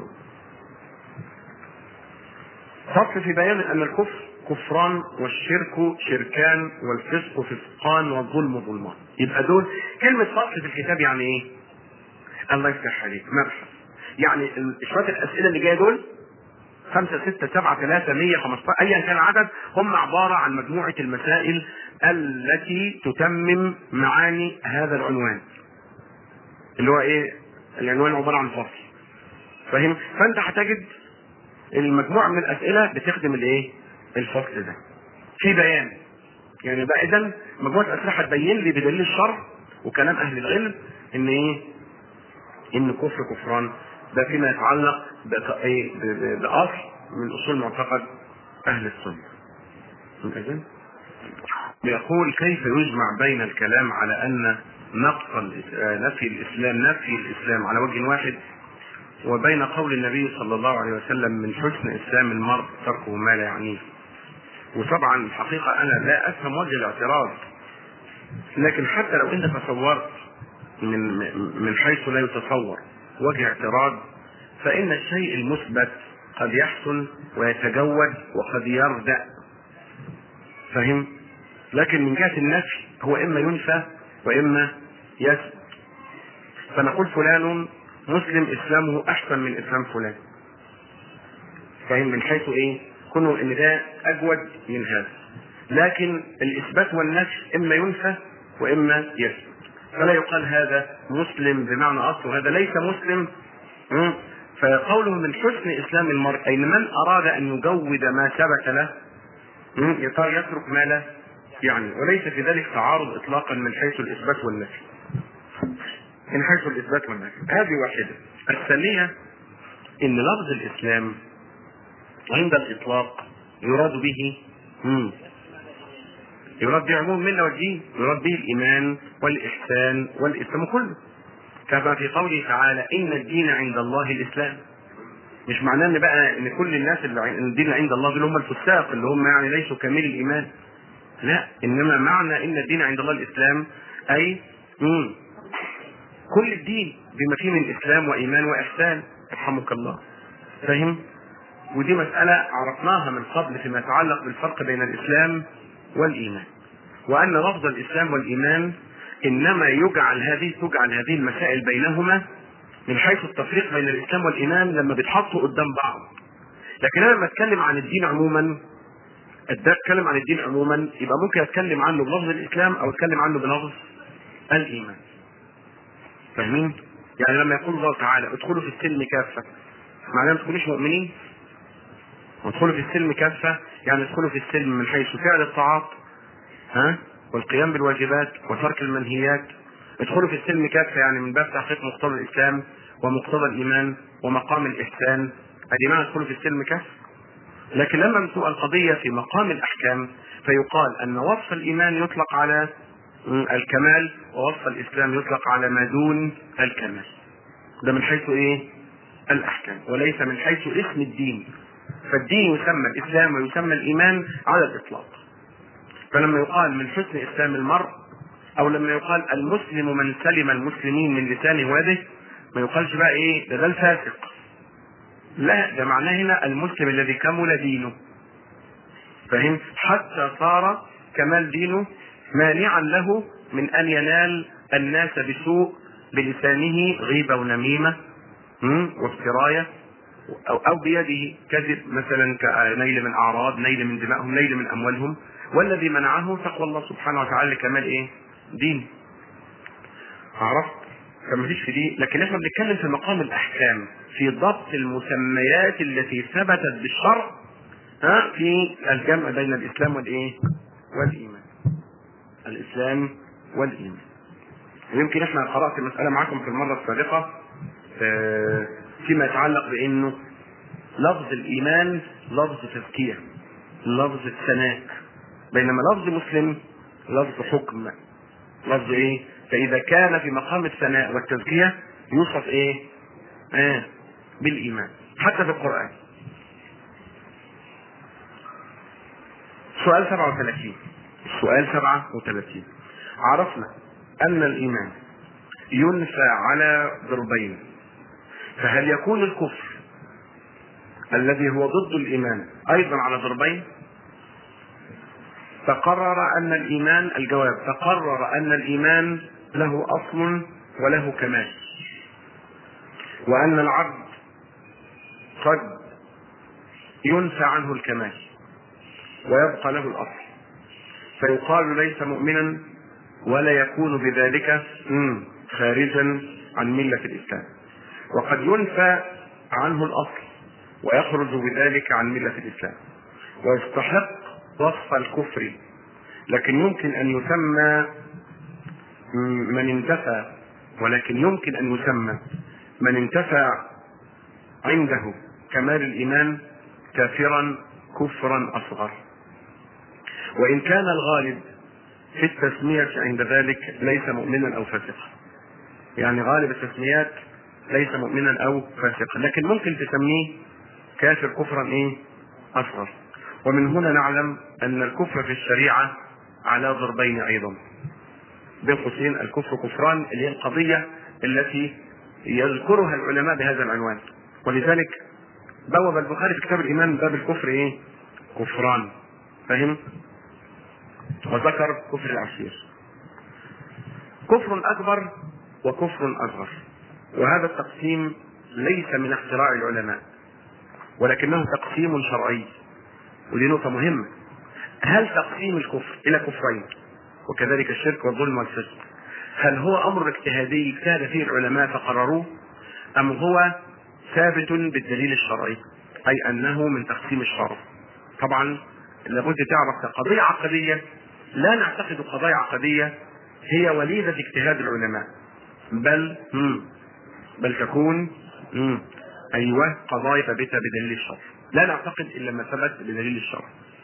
فصل في بيان ان الكفر كفران والشرك شركان والفسق فسقان والظلم ظلمان يبقى دول كلمة فصل في الكتاب يعني ايه؟ الله يفتح عليك مبحث يعني شوية الأسئلة اللي جاية دول خمسة ستة سبعة ثلاثة مية خمسة أيا كان العدد هم عبارة عن مجموعة المسائل التي تتمم معاني هذا العنوان اللي هو ايه؟ العنوان عبارة عن فصل فاهم؟ فأنت هتجد المجموعة من الأسئلة بتخدم الايه؟ الفصل ده في بيان يعني بقى اذا مجموعه اسئله هتبين لي بدليل الشرع وكلام اهل العلم ان ايه ان كفر كفران ده فيما يتعلق باصل من اصول معتقد اهل السنه إذن يقول كيف يجمع بين الكلام على ان نقص نفي الاسلام نفي الاسلام على وجه واحد وبين قول النبي صلى الله عليه وسلم من حسن اسلام المرء تركه ما لا يعنيه وطبعا الحقيقة أنا لا أفهم وجه الاعتراض لكن حتى لو انت تصورت من من حيث لا يتصور وجه اعتراض فان الشيء المثبت قد يحسن ويتجود وقد يردأ فهم لكن من جهة النفي هو إما ينفى وإما يثبت فنقول فلان مسلم إسلامه أحسن من إسلام فلان فهم من حيث إيه كونه إن ده أجود من هذا لكن الإثبات والنفي إما ينفى وإما يثبت فلا يقال هذا مسلم بمعنى أصل وهذا ليس مسلم فقوله من حسن اسلام المرء اي من اراد ان يجود ما ثبت له يترك ما لا يعني وليس في ذلك تعارض اطلاقا من حيث الاثبات والنفي من حيث الاثبات والنفي هذه واحده الثانيه ان لفظ الاسلام عند الاطلاق يراد به مم. يراد به عموم مله والدين يراد به الايمان والاحسان والاسلام كله كما في قوله تعالى ان الدين عند الله الاسلام مش معناه ان بقى ان كل الناس اللي عن- الدين عند الله دول هم الفساق اللي هم يعني ليسوا كامل الايمان لا انما معنى ان الدين عند الله الاسلام اي مم. كل الدين بما فيه من اسلام وايمان واحسان يرحمك الله فاهم ودي مساله عرفناها من قبل فيما يتعلق بالفرق بين الاسلام والايمان وان لفظ الاسلام والايمان انما يجعل هذه تجعل هذه المسائل بينهما من حيث التفريق بين الاسلام والايمان لما بيتحطوا قدام بعض لكن انا لما اتكلم عن الدين عموما أدا- اتكلم عن الدين عموما يبقى ممكن اتكلم عنه بلفظ الاسلام او اتكلم عنه بلفظ الايمان فاهمين يعني لما يقول الله تعالى ادخلوا في السلم كافه معناه ما تكونوش مؤمنين وادخلوا في السلم كافه يعني ادخلوا في السلم من حيث فعل الطاعات ها والقيام بالواجبات وترك المنهيات ادخلوا في السلم كافه يعني من باب تحقيق مقتضى الاسلام ومقتضى الايمان ومقام الاحسان ادي معنى ادخلوا في السلم كافه لكن لما بتبقى القضيه في مقام الاحكام فيقال ان وصف الايمان يطلق على م، الكمال ووصف الاسلام يطلق على ما دون الكمال ده من حيث ايه الاحكام وليس من حيث اسم الدين فالدين يسمى الاسلام ويسمى الايمان على الاطلاق فلما يقال من حسن اسلام المرء او لما يقال المسلم من سلم المسلمين من لسانه ويده ما يقالش بقى ايه ده ده الفاسق لا ده معناه هنا المسلم الذي كمل دينه فهم حتى صار كمال دينه مانعا له من ان ينال الناس بسوء بلسانه غيبه ونميمه م? وافترايه او او بيده كذب مثلا كنيل من اعراض نيل من دمائهم نيل من اموالهم والذي منعه تقوى الله سبحانه وتعالى لكمال ايه؟ دين. عرفت؟ فما فيش في دي لكن احنا بنتكلم في مقام الاحكام في ضبط المسميات التي ثبتت بالشرع ها في الجمع بين الاسلام والايه؟ والايمان. الاسلام والايمان. ويمكن احنا قرات المساله معاكم في المره السابقه آه، فيما يتعلق بانه لفظ الايمان لفظ تزكيه لفظ الثناء بينما لفظ مسلم لفظ حكم لفظ ايه فاذا كان في مقام الثناء والتزكيه يوصف ايه آه بالايمان حتى في القران سؤال 37 السؤال 37 عرفنا ان الايمان ينفى على ضربين فهل يكون الكفر الذي هو ضد الايمان ايضا على ضربين تقرر ان الايمان الجواب تقرر ان الايمان له اصل وله كمال وان العبد قد ينفى عنه الكمال ويبقى له الاصل فيقال ليس مؤمنا ولا يكون بذلك مم، خارجا عن مله الاسلام وقد ينفى عنه الاصل ويخرج بذلك عن مله الاسلام ويستحق وصف الكفر لكن يمكن ان يسمى من انتفى ولكن يمكن ان يسمى من انتفى عنده كمال الايمان كافرا كفرا اصغر وان كان الغالب في التسمية عند ذلك ليس مؤمنا او فاسقا يعني غالب التسميات ليس مؤمنا او فاسقا لكن ممكن تسميه كافر كفرا ايه اصغر ومن هنا نعلم ان الكفر في الشريعه على ضربين ايضا بين قوسين الكفر كفران اللي هي القضيه التي يذكرها العلماء بهذا العنوان ولذلك بوب البخاري في كتاب الايمان باب الكفر ايه؟ كفران فاهم؟ وذكر كفر العشير كفر اكبر وكفر اصغر وهذا التقسيم ليس من اختراع العلماء ولكنه تقسيم شرعي ودي نقطة مهمة هل تقسيم الكفر إلى كفرين وكذلك الشرك والظلم والفسق هل هو أمر اجتهادي اجتهد فيه العلماء فقرروه أم هو ثابت بالدليل الشرعي أي أنه من تقسيم الشرع طبعا لابد تعرف كقضية عقدية لا نعتقد قضايا عقدية هي وليدة اجتهاد العلماء بل مم بل تكون مم ايوه قضايا ثابته بدليل الشرع لا نعتقد الا ما ثبت بدليل الشرع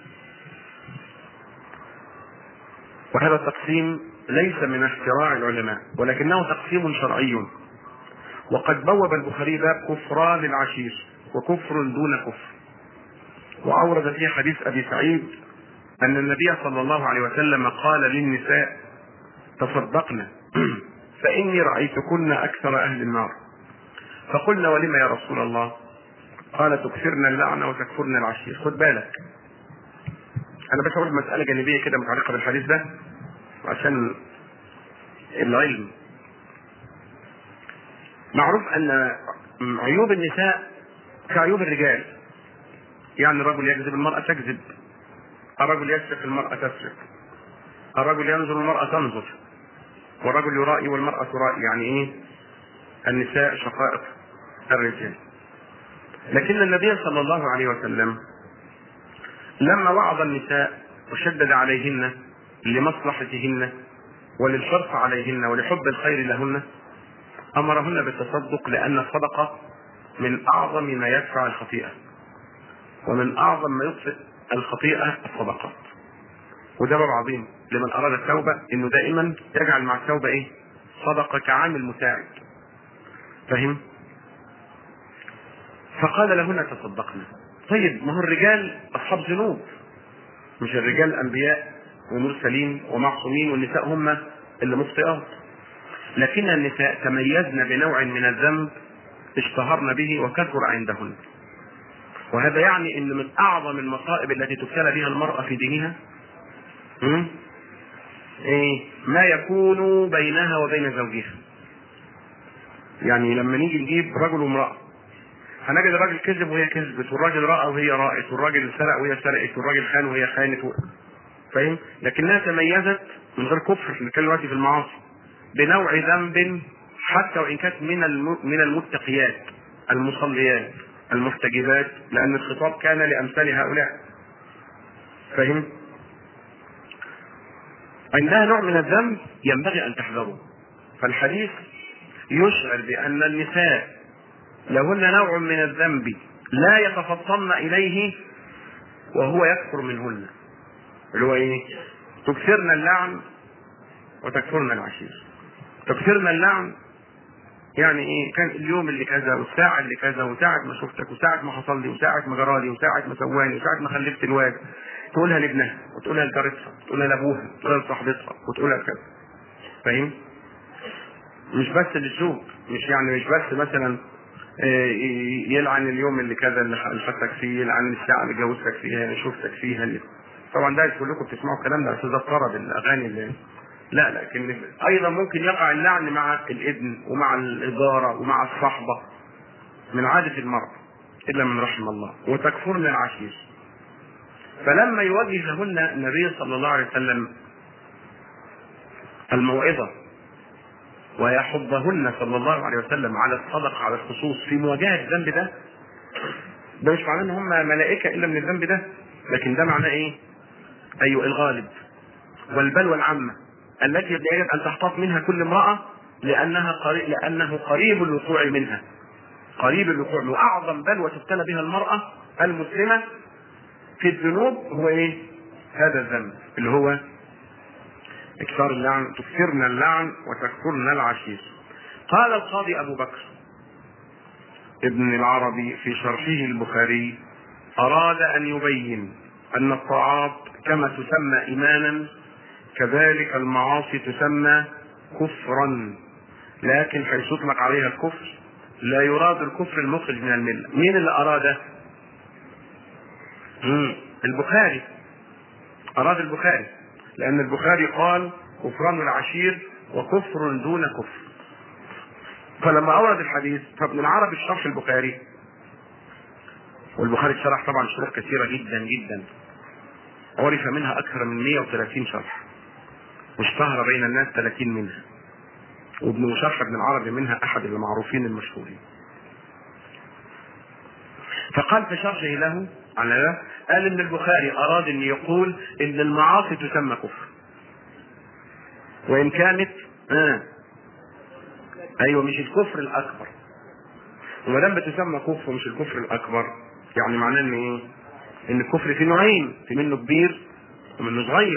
وهذا التقسيم ليس من اختراع العلماء ولكنه تقسيم شرعي وقد بوب البخاري باب كفران العشير وكفر دون كفر وأورد في حديث أبي سعيد أن النبي صلى الله عليه وسلم قال للنساء تصدقن فإني رأيتكن أكثر أهل النار فقلنا ولم يا رسول الله قال تكثرن اللعنة وتكفرن العشير خد بالك أنا بس أقول مسألة جانبية كده متعلقة بالحديث ده عشان العلم معروف أن عيوب النساء كعيوب الرجال يعني الرجل يكذب المرأة تكذب الرجل يسرق المرأة تسرق الرجل ينظر المرأة تنظر والرجل يرائي والمرأة ترائي يعني ايه النساء شقائق الرجال لكن النبي صلى الله عليه وسلم لما وعظ النساء وشدد عليهن لمصلحتهن وللحرص عليهن ولحب الخير لهن امرهن بالتصدق لان الصدقه من اعظم ما يدفع الخطيئه ومن اعظم ما يطفئ الخطيئه الصدقات وده باب عظيم لمن اراد التوبه انه دائما يجعل مع التوبه ايه صدقه كعامل مساعد فهم فقال لهن تصدقن طيب ما هو الرجال اصحاب ذنوب مش الرجال انبياء ومرسلين ومعصومين والنساء هم اللي مخطئات لكن النساء تميزن بنوع من الذنب اشتهرن به وكثر عندهن وهذا يعني ان من اعظم المصائب التي تبتلى بها المراه في دينها ايه ما يكون بينها وبين زوجها يعني لما نيجي نجيب رجل وامراه هنجد الراجل كذب وهي كذبت والراجل راى وهي رأت والراجل سرق وهي سرقت والراجل خان وهي خانت و... فاهم لكنها تميزت من غير كفر بنتكلم دلوقتي في المعاصي بنوع ذنب حتى وان كانت من الم... من المتقيات المصليات المحتجبات لان الخطاب كان لامثال هؤلاء فاهم عندها نوع من الذنب ينبغي ان تحذره فالحديث يشعر بان النساء لهن نوع من الذنب لا يتفطن اليه وهو يكثر منهن اللي هو ايه تكثرن اللعن وتكفرن العشير تكثرن اللعن يعني ايه كان اليوم اللي كذا والساعة اللي كذا وساعة ما شفتك وساعة ما حصل لي وساعة ما جرالي وساعة ما سواني وساعة ما خلفت الواد تقولها لابنها وتقولها لجارتها وتقولها لابوها وتقولها لصاحبتها وتقولها لكذا فاهم؟ مش بس للزوج مش يعني مش بس مثلا يلعن اليوم اللي كذا اللي خدتك فيه يلعن الساعه اللي جوزتك فيها اللي شفتك فيها اللي. طبعا ده كلكم بتسمعوا الكلام ده بس ده افترض الاغاني اللي لا لكن ايضا ممكن يقع اللعن مع الابن ومع الاداره ومع الصحبه من عاده المرء الا من رحم الله وتكفرن العشير فلما يوجه لهن النبي صلى الله عليه وسلم الموعظه ويحضهن صلى الله عليه وسلم على الصدقه على الخصوص في مواجهه الذنب ده ده مش معناه ان هم ملائكه الا من الذنب ده لكن ده معناه ايه؟ ايوه الغالب والبلوى العامه التي يجب ان تحتاط منها كل امراه لانها قريب لانه قريب الوقوع منها قريب الوقوع واعظم بلوى تبتلى بها المراه المسلمه في الذنوب هو ايه؟ هذا الذنب اللي هو اكثار اللعن تكثرن اللعن وتكثرن العشير قال القاضي ابو بكر ابن العربي في شرحه البخاري اراد ان يبين ان الطاعات كما تسمى ايمانا كذلك المعاصي تسمى كفرا لكن حيث يطلق عليها الكفر لا يراد الكفر المخرج من المله مين اللي اراده مم. البخاري اراد البخاري لان البخاري قال كفران العشير وكفر دون كفر فلما اورد الحديث فابن العربي الشرح البخاري والبخاري شرح طبعا شروح كثيرة جدا جدا عرف منها أكثر من 130 شرح واشتهر بين الناس 30 منها وابن مشرح ابن العربي منها أحد المعروفين المشهورين فقال في شرحه له على ده قال ان البخاري اراد ان يقول ان المعاصي تسمى كفر وان كانت آه ايوه مش الكفر الاكبر وما دام بتسمى كفر مش الكفر الاكبر يعني معناه ان ايه؟ ان الكفر فيه نوعين في منه كبير ومنه صغير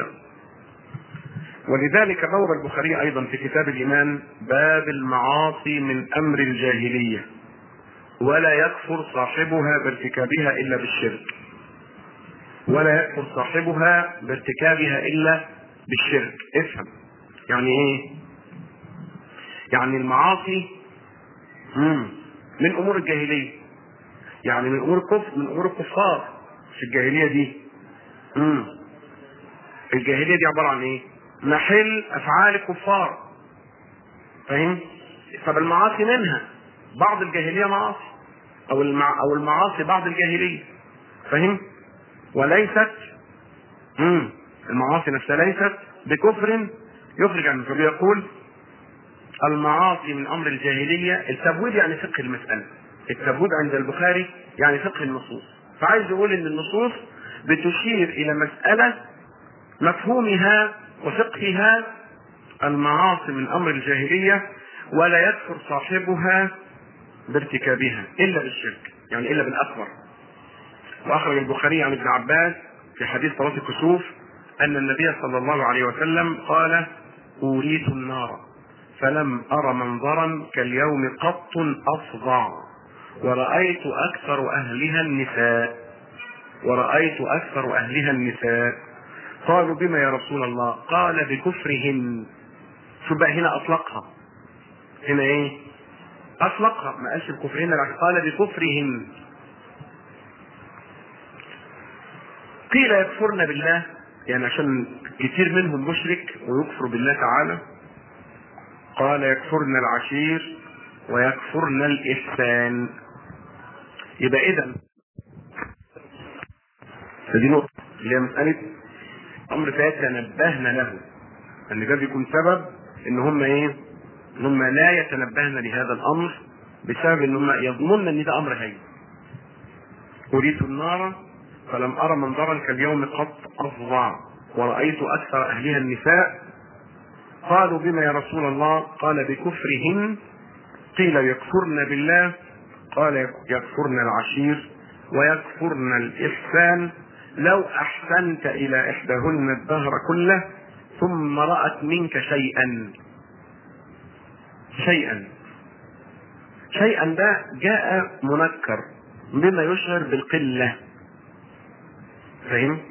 ولذلك بوب البخاري ايضا في كتاب الايمان باب المعاصي من امر الجاهليه ولا يكفر صاحبها بارتكابها الا بالشرك ولا يكفر صاحبها بارتكابها الا بالشرك افهم يعني ايه يعني المعاصي مم. من امور الجاهليه يعني من امور الكفر من امور الكفار في الجاهليه دي مم. الجاهليه دي عباره عن ايه محل افعال الكفار فاهم طب المعاصي منها بعض الجاهليه معاصي او المع... او المعاصي بعض الجاهليه فاهم وليست مم. المعاصي نفسها ليست بكفر يخرج عنه فبيقول المعاصي من امر الجاهليه التبويب يعني فقه المساله التبويب عند البخاري يعني فقه النصوص فعايز يقول ان النصوص بتشير الى مساله مفهومها وفقهها المعاصي من امر الجاهليه ولا يكفر صاحبها بارتكابها الا بالشرك يعني الا بالاكبر واخرج البخاري عن ابن عباس في حديث صلاه الكسوف ان النبي صلى الله عليه وسلم قال اوريت النار فلم ار منظرا كاليوم قط افظع ورأيت أكثر أهلها النساء ورأيت أكثر أهلها النساء قالوا بما يا رسول الله قال بكفرهن شو بقى هنا أطلقها هنا إيه أطلقها ما قالش بكفرهن قال بكفرهن قيل يكفرن بالله يعني عشان كتير منهم مشرك ويكفر بالله تعالى قال يكفرن العشير ويكفرن الإحسان يبقى إذا فدي نقطة اللي هي مسألة أمر فيتنبهن له أن ده بيكون سبب إن هم إيه؟ إن هم لا يتنبهن لهذا الأمر بسبب إن هم يظنون إن ده أمر هين. أريت النار فلم أرى منظرا كاليوم قط أفظع ورأيت أكثر أهلها النساء قالوا بما يا رسول الله قال بكفرهن قيل يكفرن بالله قال يكفرن العشير ويكفرن الإحسان لو أحسنت إلى إحداهن الدهر كله ثم رأت منك شيئا شيئا شيئا ده جاء منكر بما يشعر بالقلة فهم؟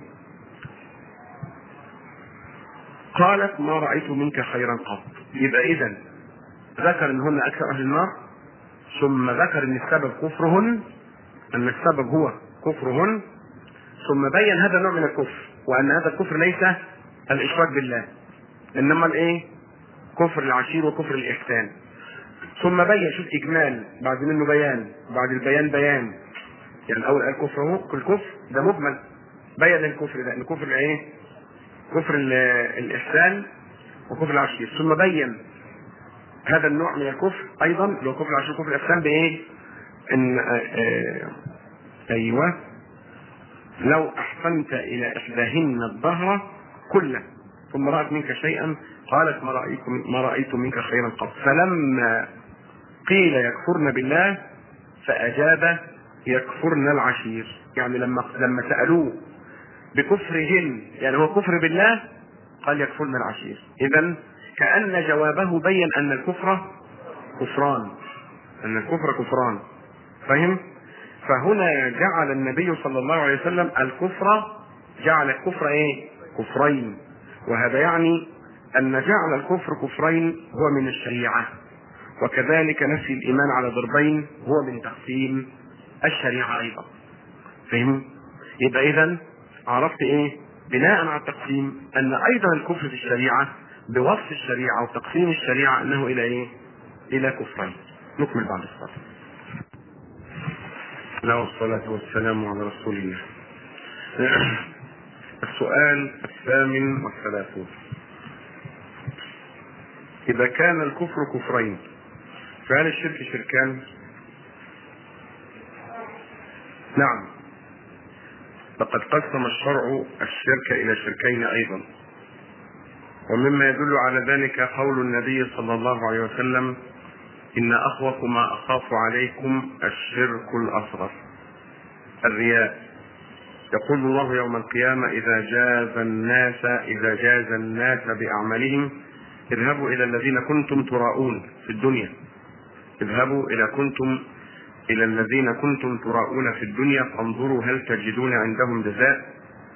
قالت ما رأيت منك خيرا قط يبقى إذا ذكر ان هن اكثر اهل النار ثم ذكر ان السبب كفرهن ان السبب هو كفرهن ثم بين هذا النوع من الكفر وان هذا الكفر ليس الاشراك بالله انما الايه كفر العشير وكفر الاحسان ثم بين شوف اجمال بعد منه بيان بعد البيان بيان يعني الاول قال كفر اهو كل كفر ده مجمل بين الكفر ده ان كفر الايه كفر الاحسان وكفر العشير ثم بين هذا النوع من الكفر ايضا اللي هو كفر العشير كفر الاحسان بايه؟ ان آآ آآ ايوه لو احسنت الى احداهن الظهر كله ثم رأت منك شيئا قالت ما رأيت ما رأيت منك خيرا قط فلما قيل يكفرن بالله فأجاب يكفرن العشير يعني لما لما سألوه بكفرهن يعني هو كفر بالله قال يكفرن العشير إذا كأن جوابه بين أن الكفر كفران أن الكفر كفران فهم؟ فهنا جعل النبي صلى الله عليه وسلم الكفر جعل الكفر ايه؟ كفرين وهذا يعني أن جعل الكفر كفرين هو من الشريعة وكذلك نفي الإيمان على ضربين هو من تقسيم الشريعة أيضا فهم؟ يبقى إذا عرفت إيه؟ بناء على التقسيم أن أيضا الكفر في الشريعة بوصف الشريعة وتقسيم الشريعة أنه إلى إيه؟ إلى كفرين نكمل بعد الصلاة له الصلاة والسلام على رسول الله السؤال الثامن والثلاثون إذا كان الكفر كفرين فهل الشرك شركان؟ نعم لقد قسم الشرع الشرك إلى شركين أيضا ومما يدل على ذلك قول النبي صلى الله عليه وسلم إن أخوف ما أخاف عليكم الشرك الأصغر الرياء يقول الله يوم القيامة إذا جاز الناس إذا جاز الناس بأعمالهم اذهبوا إلى الذين كنتم تراءون في الدنيا اذهبوا إلى كنتم إلى الذين كنتم تراءون في الدنيا فانظروا هل تجدون عندهم جزاء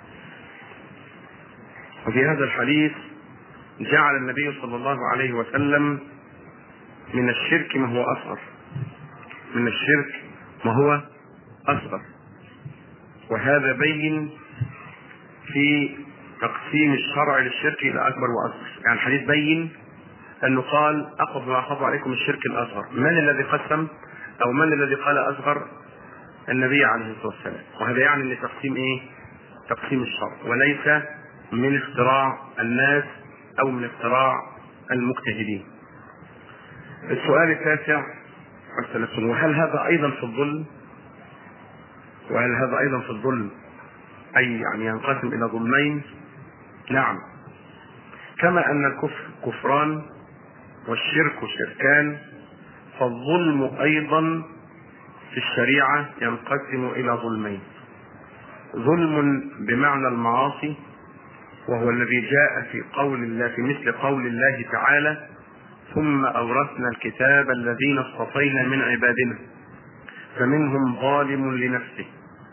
وفي هذا الحديث جعل النبي صلى الله عليه وسلم من الشرك ما هو أصغر من الشرك ما هو أصغر وهذا بين في تقسيم الشرع للشرك الى اكبر واصغر، يعني الحديث بين انه قال اخذ ما اخاف عليكم الشرك الاصغر، من الذي قسم او من الذي قال اصغر؟ النبي عليه الصلاه والسلام، وهذا يعني ان تقسيم ايه؟ تقسيم الشرع، وليس من اختراع الناس او من اختراع المجتهدين. السؤال التاسع والثلاثون وهل هذا ايضا في الظلم؟ وهل هذا ايضا في الظلم اي يعني ينقسم الى ظلمين نعم كما ان الكفر كفران والشرك شركان فالظلم ايضا في الشريعه ينقسم الى ظلمين ظلم بمعنى المعاصي وهو الذي جاء في قول الله في مثل قول الله تعالى ثم اورثنا الكتاب الذين اصطفينا من عبادنا فمنهم ظالم لنفسه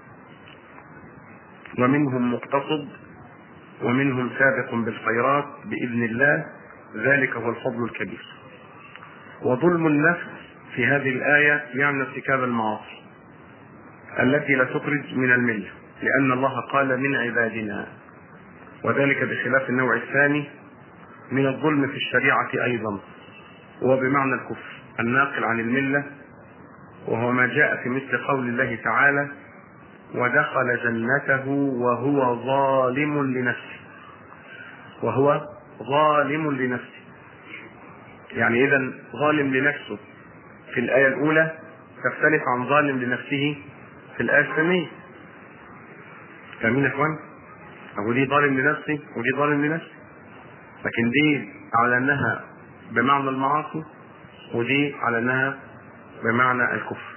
ومنهم مقتصد ومنهم سابق بالخيرات باذن الله ذلك هو الفضل الكبير وظلم النفس في هذه الايه يعني ارتكاب المعاصي التي لا تخرج من المله لان الله قال من عبادنا وذلك بخلاف النوع الثاني من الظلم في الشريعه ايضا وهو بمعنى الكفر الناقل عن المله وهو ما جاء في مثل قول الله تعالى ودخل جنته وهو ظالم لنفسه وهو ظالم لنفسه يعني اذا ظالم لنفسه في الايه الاولى تختلف عن ظالم لنفسه في الايه الثانيه فاهمين يا اخوان اهو دي ظالم لنفسي ودي ظالم لنفسي لكن دي على انها بمعنى المعاصي ودي على انها بمعنى الكفر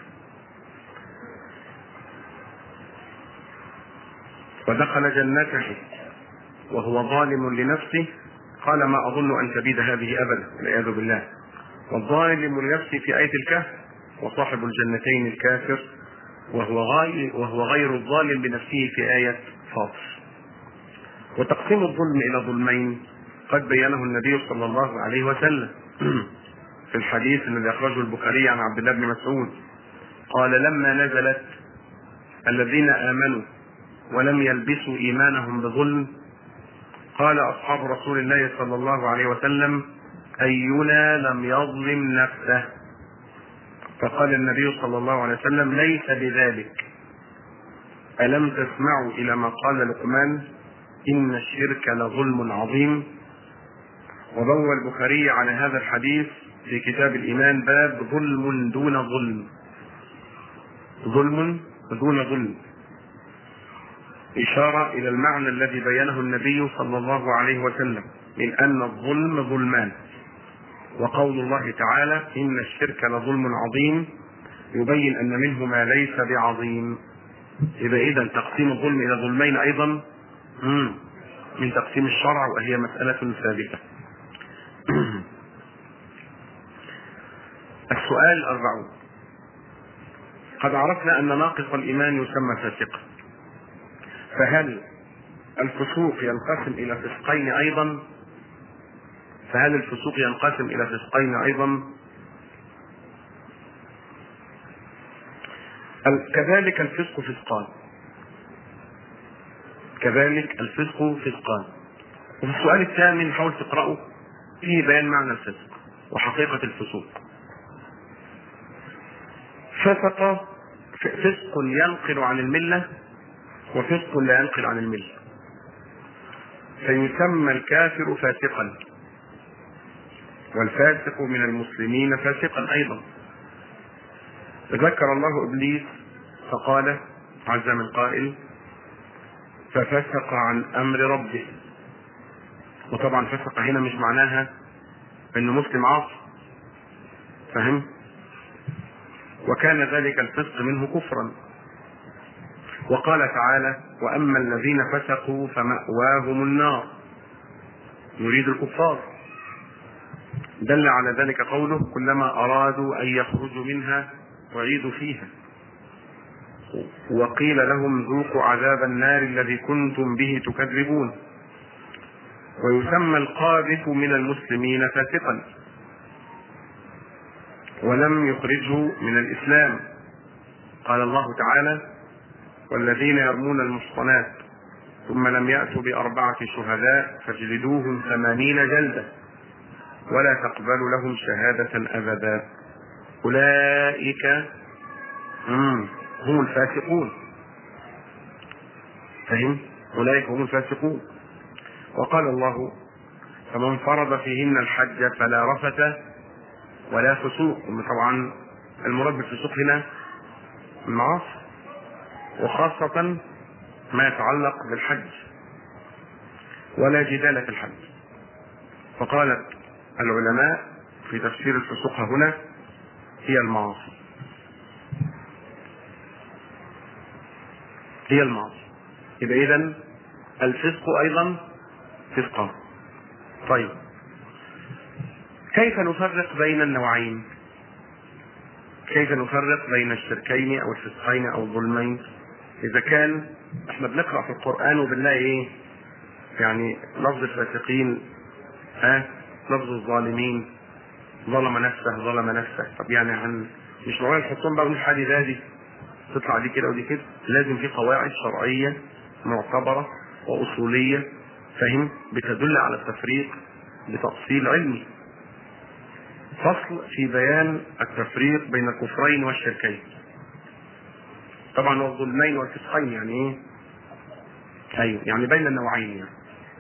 ودخل جنته وهو ظالم لنفسه قال ما أظن أن تبيد هذه أبدا والعياذ بالله والظالم لنفسه في آية الكهف وصاحب الجنتين الكافر وهو غير وهو غير الظالم لنفسه في آية فاطر وتقسيم الظلم إلى ظلمين قد بينه النبي صلى الله عليه وسلم في الحديث الذي أخرجه البخاري عن عبد الله بن مسعود قال لما نزلت الذين آمنوا ولم يلبسوا ايمانهم بظلم قال اصحاب رسول الله صلى الله عليه وسلم اينا لم يظلم نفسه فقال النبي صلى الله عليه وسلم ليس بذلك الم تسمعوا الى ما قال لقمان ان الشرك لظلم عظيم وروى البخاري على هذا الحديث في كتاب الايمان باب ظلم دون ظلم ظلم دون ظلم إشارة إلى المعنى الذي بينه النبي صلى الله عليه وسلم من أن الظلم ظلمان وقول الله تعالى إن الشرك لظلم عظيم يبين أن منه ما ليس بعظيم إذا إذا تقسيم الظلم إلى ظلمين أيضا من تقسيم الشرع وهي مسألة ثابتة السؤال الأربعون قد عرفنا أن ناقص الإيمان يسمى فاسقا فهل الفسوق ينقسم الى فسقين ايضا فهل الفسوق ينقسم الى فسقين ايضا كذلك الفسق فسقان كذلك الفسق فسقان وفي السؤال الثامن حاول تقرأه فيه بيان معنى الفسق وحقيقة الفسوق فسق فسق ينقل عن الملة وفسق لا ينقل عن الملة فيسمى الكافر فاسقا والفاسق من المسلمين فاسقا ايضا ذكر الله ابليس فقال عز من قائل ففسق عن امر ربه وطبعا فسق هنا مش معناها انه مسلم عاصي فهم وكان ذلك الفسق منه كفرا وقال تعالى واما الذين فسقوا فماواهم النار يريد الكفار دل على ذلك قوله كلما ارادوا ان يخرجوا منها اعيدوا فيها وقيل لهم ذوقوا عذاب النار الذي كنتم به تكذبون ويسمى القاذف من المسلمين فاسقا ولم يخرجه من الاسلام قال الله تعالى والذين يرمون المحصنات ثم لم ياتوا باربعه شهداء فاجلدوهم ثمانين جلده ولا تقبلوا لهم شهاده ابدا اولئك هم الفاسقون فهم اولئك هم الفاسقون وقال الله فمن فرض فيهن الحج فلا رفث ولا فسوق طبعا المراد بالفسوق هنا المعاصي وخاصة ما يتعلق بالحج ولا جدال في الحج فقالت العلماء في تفسير الفسوق هنا هي المعاصي هي المعاصي يبقى اذا الفسق ايضا فسقا طيب كيف نفرق بين النوعين كيف نفرق بين الشركين او الفسقين او الظلمين اذا كان احنا بنقرا في القران وبنلاقي ايه يعني لفظ الفاسقين ها لفظ الظالمين ظلم نفسه ظلم نفسه طب يعني عن مش معقول نحطهم بقى ونقول حالي ذاتي تطلع دي كده ودي كده لازم في قواعد شرعيه معتبره واصوليه فهم بتدل على التفريق بتأصيل علمي فصل في بيان التفريق بين الكفرين والشركين طبعا والظلمين والفسقين يعني ايه ايوه يعني بين النوعين يعني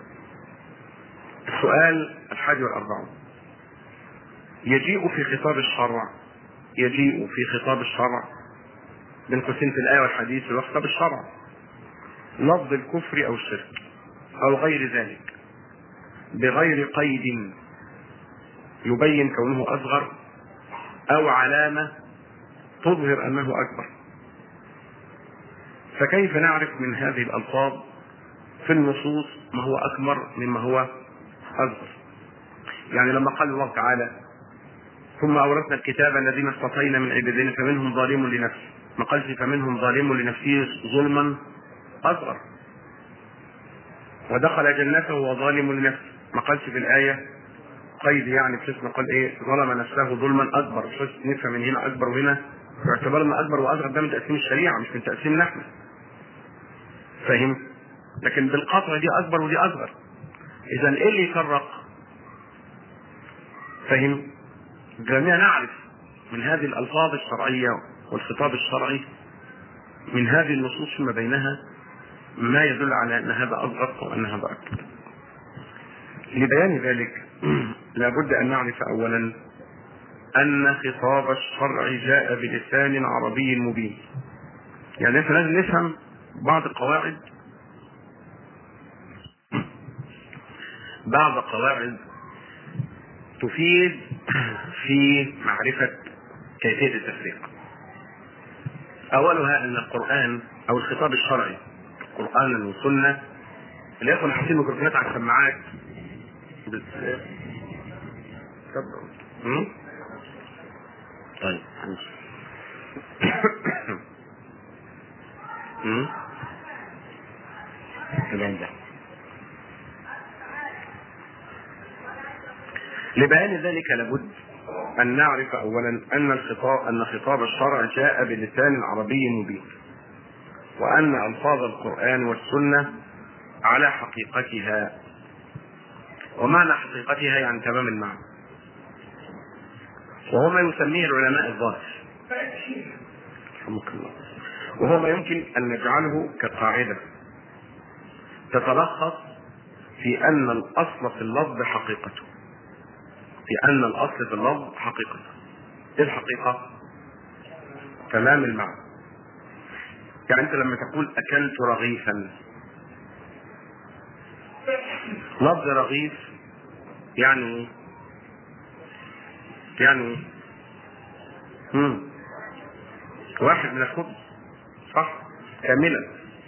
السؤال الحادي والأربعون يجيء في خطاب الشرع يجيء في خطاب الشرع بين قوسين في الآية والحديث اللي هو خطاب الشرع لفظ الكفر أو الشرك أو غير ذلك بغير قيد يبين كونه أصغر أو علامة تظهر أنه أكبر فكيف نعرف من هذه الألفاظ في النصوص ما هو أكبر مما هو أصغر يعني لما قال الله تعالى ثم أورثنا الكتاب الذين اصطفينا من عبادنا فمنهم ظالم لنفسه ما قالش فمنهم ظالم لنفسه ظلما أصغر ودخل جنته وظالم لنفسه ما قالش في الآية قيد يعني بحيث قال ايه ظلم نفسه ظلما اكبر بحيث نفهم من هنا اكبر وهنا باعتبار ان اكبر واصغر ده من تقسيم الشريعه مش من تقسيمنا احنا فاهم لكن بالقطع دي اكبر ودي اصغر اذا ايه اللي يفرق فاهم جميعا نعرف من هذه الالفاظ الشرعيه والخطاب الشرعي من هذه النصوص فيما بينها ما يدل على ان هذا اصغر او ان هذا اكبر لبيان ذلك لابد ان نعرف اولا ان خطاب الشرع جاء بلسان عربي مبين يعني احنا لازم نفهم بعض القواعد بعض قواعد تفيد في معرفة كيفية التفريق أولها أن القرآن أو الخطاب الشرعي قرآنا وسنة الإخوة حاطين ميكروفونات على السماعات بس طيب الآن ده لبيان ذلك لابد أن نعرف أولا أن الخطاب أن خطاب الشرع جاء بلسان عربي مبين وأن ألفاظ القرآن والسنة على حقيقتها ومعنى حقيقتها يعني تمام المعنى وهو ما يسميه العلماء الظاهر رحمك الله وهو ما يمكن أن نجعله كقاعدة تتلخص في أن الأصل في اللفظ حقيقته في أن الأصل في اللفظ حقيقته إيه الحقيقة؟ تمام المعنى يعني أنت لما تقول أكلت رغيفا لفظ رغيف يعني ايه؟ يعني ايه؟ مم. واحد من الخبز صح كاملا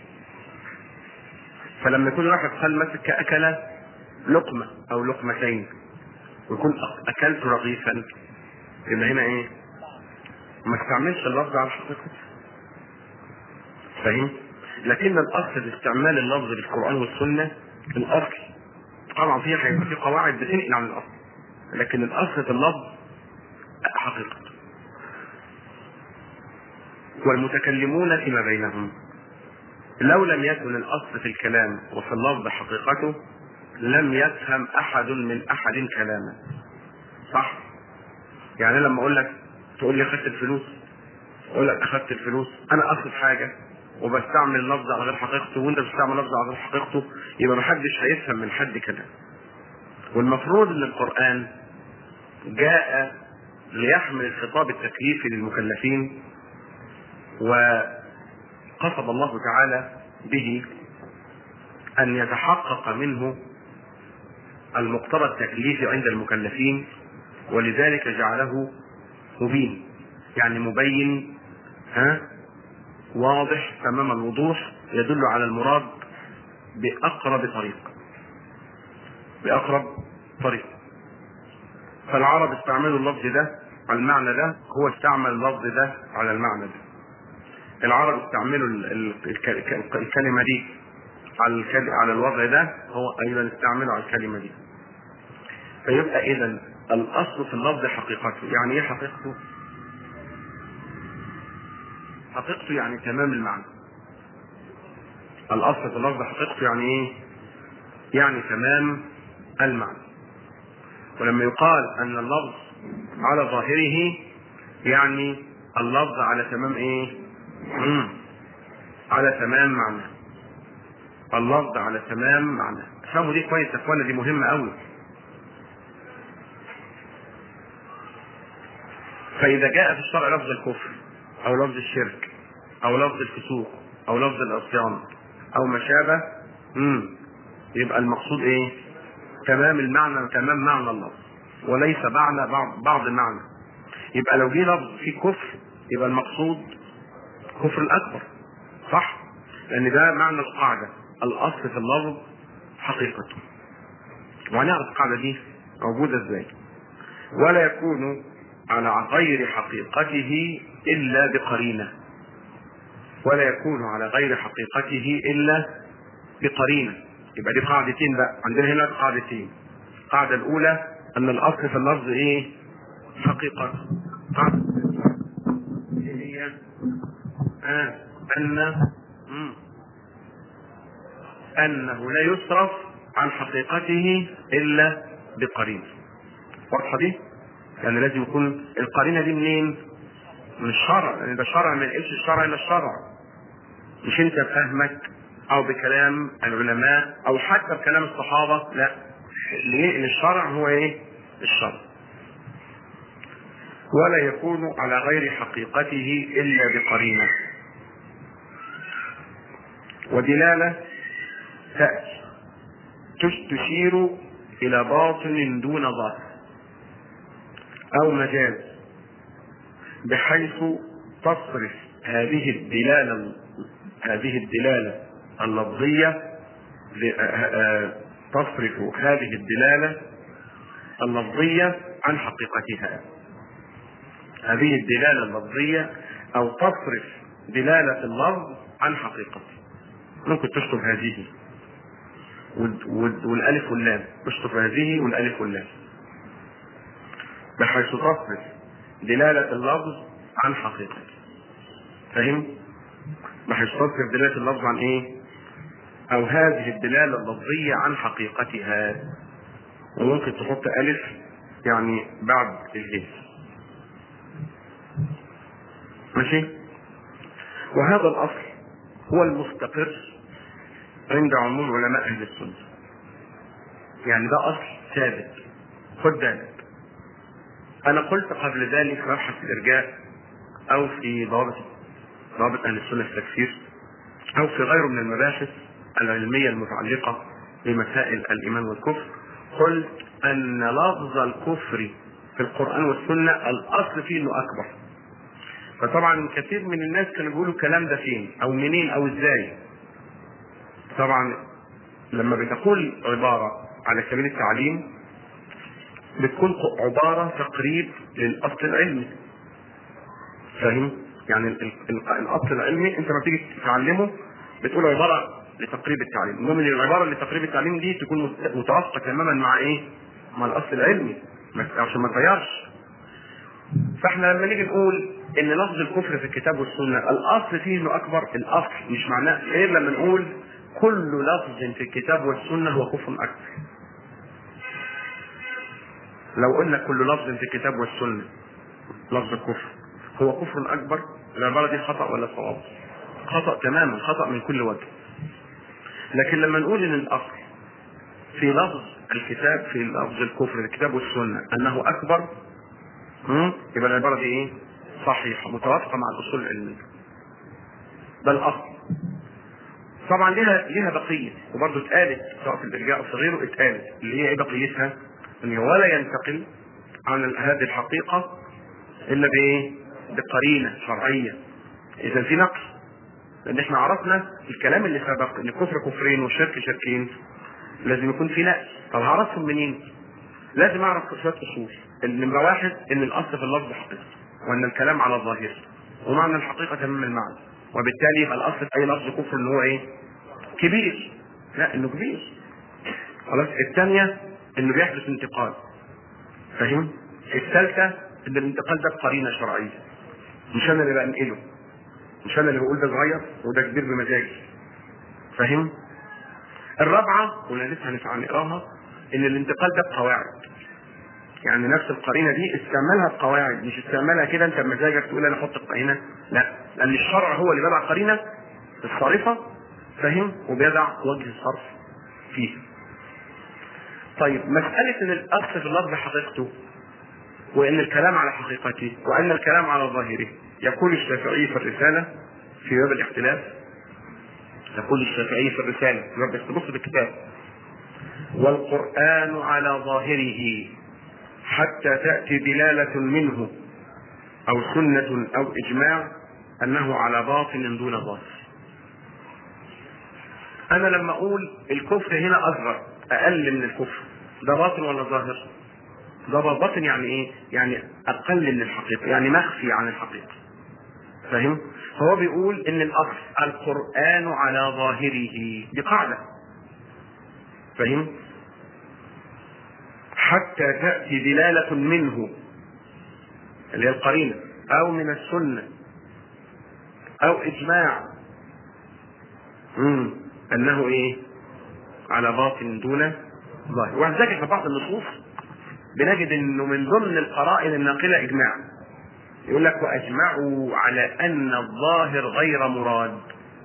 فلما يكون واحد قال مسك اكل لقمه او لقمتين ويكون اكلت رغيفا يبقى هنا ايه؟ ما استعملش اللفظ على حقيقته فاهم؟ لكن الاصل في استعمال اللفظ في القران والسنه الاصل طبعا فيها هيبقى في قواعد بتنقل عن الاصل لكن الاصل في اللفظ حقيقه والمتكلمون فيما بينهم لو لم يكن الاصل في الكلام وفي اللفظ حقيقته لم يفهم احد من احد كلاما صح يعني لما اقول لك تقول لي اخذت الفلوس اقول لك اخذت الفلوس انا اقصد حاجه وبستعمل اللفظ على غير حقيقته وانت بتستعمل لفظ على غير حقيقته يبقى محدش هيفهم من حد كلام والمفروض ان القران جاء ليحمل الخطاب التكليفي للمكلفين وقصد الله تعالى به ان يتحقق منه المقتضى التكليفي عند المكلفين ولذلك جعله مبين يعني مبين ها واضح تمام الوضوح يدل على المراد بأقرب طريق بأقرب طريق فالعرب استعملوا اللفظ ده على المعنى ده هو استعمل اللفظ ده على المعنى ده العرب استعملوا الكلمة دي على على الوضع ده هو ايضا استعمله على الكلمة دي فيبقى اذا الاصل في اللفظ حقيقته يعني ايه حقيقته حقيقته يعني تمام المعنى الاصل في اللفظ حقيقته يعني ايه يعني تمام المعنى ولما يقال ان اللفظ على ظاهره يعني اللفظ على تمام ايه مم. على تمام معنى اللفظ على تمام معنى افهموا دي كويس يا اخوانا دي مهمه قوي فاذا جاء في الشرع لفظ الكفر او لفظ الشرك او لفظ الفسوق او لفظ العصيان او ما شابه امم يبقى المقصود ايه تمام المعنى تمام معنى اللفظ وليس معنى بعض بعض المعنى يبقى لو جه لفظ فيه كفر يبقى المقصود كفر الاكبر صح لان ده معنى القاعده الاصل في اللفظ حقيقته وهنعرف القاعده دي موجوده ازاي ولا يكون على غير حقيقته الا بقرينه ولا يكون على غير حقيقته الا بقرينه يبقى دي قاعدتين بقى عندنا هنا قاعدتين القاعده الاولى ان الاصل في اللفظ ايه حقيقه قاعده هي آه. ان مم. انه لا يصرف عن حقيقته الا بقرينه واضحه دي يعني لازم يكون القرينه دي منين من الشرع لان ده شرع ما ينقلش الشرع الى الشرع مش انت بفهمك او بكلام العلماء او حتى بكلام الصحابه لا اللي ينقل الشرع هو ايه الشرع ولا يكون على غير حقيقته الا بقرينه ودلاله تاتي تشير الى باطن دون ظاهر او مجاز بحيث تصرف هذه الدلاله هذه الدلاله اللفظيه تصرف هذه الدلاله اللفظيه عن حقيقتها هذه الدلاله اللفظيه او تصرف دلاله اللفظ عن حقيقته ممكن تشطب هذه والالف واللام تشطب هذه والالف واللام بحيث تصرف دلالة اللفظ عن حقيقته فاهم؟ بحيث تصرف دلالة اللفظ عن ايه؟ او هذه الدلالة اللفظية عن حقيقتها وممكن تحط ألف يعني بعد الهيس ماشي؟ وهذا الأصل هو المستقر عند عموم علماء أهل السنة يعني ده أصل ثابت خد بالك أنا قلت قبل ذلك مبحث الإرجاء أو في ضابط ضابط أهل السنة في التكفير أو في غيره من المباحث العلمية المتعلقة بمسائل الإيمان والكفر قلت أن لفظ الكفر في القرآن والسنة الأصل فيه إنه أكبر فطبعا كثير من الناس كانوا بيقولوا الكلام ده فين أو منين أو إزاي طبعا لما بتقول عبارة على سبيل التعليم بتكون عبارة تقريب للأصل العلمي فاهم؟ يعني ال- ال- الأصل العلمي أنت لما تيجي تتعلمه بتقول عبارة لتقريب التعليم المهم ان العبارة لتقريب التعليم دي تكون مت- متوافقة تماما مع ايه؟ مع الأصل العلمي ما- عشان ما تغيرش فاحنا لما نيجي نقول ان لفظ الكفر في الكتاب والسنة الأصل فيه انه أكبر الأصل مش معناه غير لما نقول كل لفظ في الكتاب والسنة هو كفر أكبر لو قلنا كل لفظ في الكتاب والسنة لفظ الكفر هو كفر أكبر العبارة دي خطأ ولا صواب؟ خطأ تماما خطأ من كل وجه لكن لما نقول ان الاصل في لفظ الكتاب في لفظ الكفر الكتاب والسنه انه اكبر هم؟ يبقى العباره دي ايه؟ صحيحه متوافقه مع الاصول العلميه. ده الاصل. طبعا لها لها بقيه وبرضه اتقالت سواء في الارجاء او في غيره اتقالت اللي هي ايه بقيتها؟ ان ولا ينتقل عن هذه الحقيقه الا بايه؟ بقرينه شرعيه. اذا في نقص لان احنا عرفنا الكلام اللي سبق ان الكفر كفرين والشرك شركين لازم يكون في نقص طب هعرفهم منين؟ لازم اعرف شويه اصول النمره واحد ان الاصل في اللفظ حقيقه وان الكلام على الظاهر ومعنى الحقيقه تمام المعنى وبالتالي يبقى الاصل في اي لفظ كفر ان هو ايه؟ كبير لا انه كبير خلاص الثانيه انه بيحدث انتقال فاهم؟ الثالثه ان الانتقال ده بقرينه شرعيه مش انا اللي بنقله مش انا اللي بقول ده صغير وده كبير بمزاجي فاهم الرابعه واللي لسه هنف- هنقراها ان الانتقال ده بقواعد يعني نفس القرينه دي استعملها بقواعد مش استعملها كده انت بمزاجك تقول انا احط القرينه لا لان الشرع هو اللي بيضع قرينه الصارفه فاهم وبيضع وجه الصرف فيه طيب مساله ان الاصل في اللفظ حقيقته وان الكلام على حقيقته وان الكلام على ظاهره يقول الشافعي في الرساله في باب الاختلاف يقول الشافعي في الرساله في باب الاختلاف في الكتاب والقران على ظاهره حتى تاتي دلاله منه او سنه او اجماع انه على باطن دون ظاهر انا لما اقول الكفر هنا اصغر اقل من الكفر ده باطن ولا ظاهر ده باطن يعني ايه يعني اقل من الحقيقه يعني مخفي عن الحقيقه فاهم فهو بيقول ان الاصل القران على ظاهره دي قاعده فاهم حتى تاتي دلاله منه اللي هي القرينه او من السنه او اجماع امم انه ايه على باطن دون ظاهر ولذلك في بعض النصوص بنجد انه من ضمن القرائن الناقله اجماع يقول لك واجمعوا على ان الظاهر غير مراد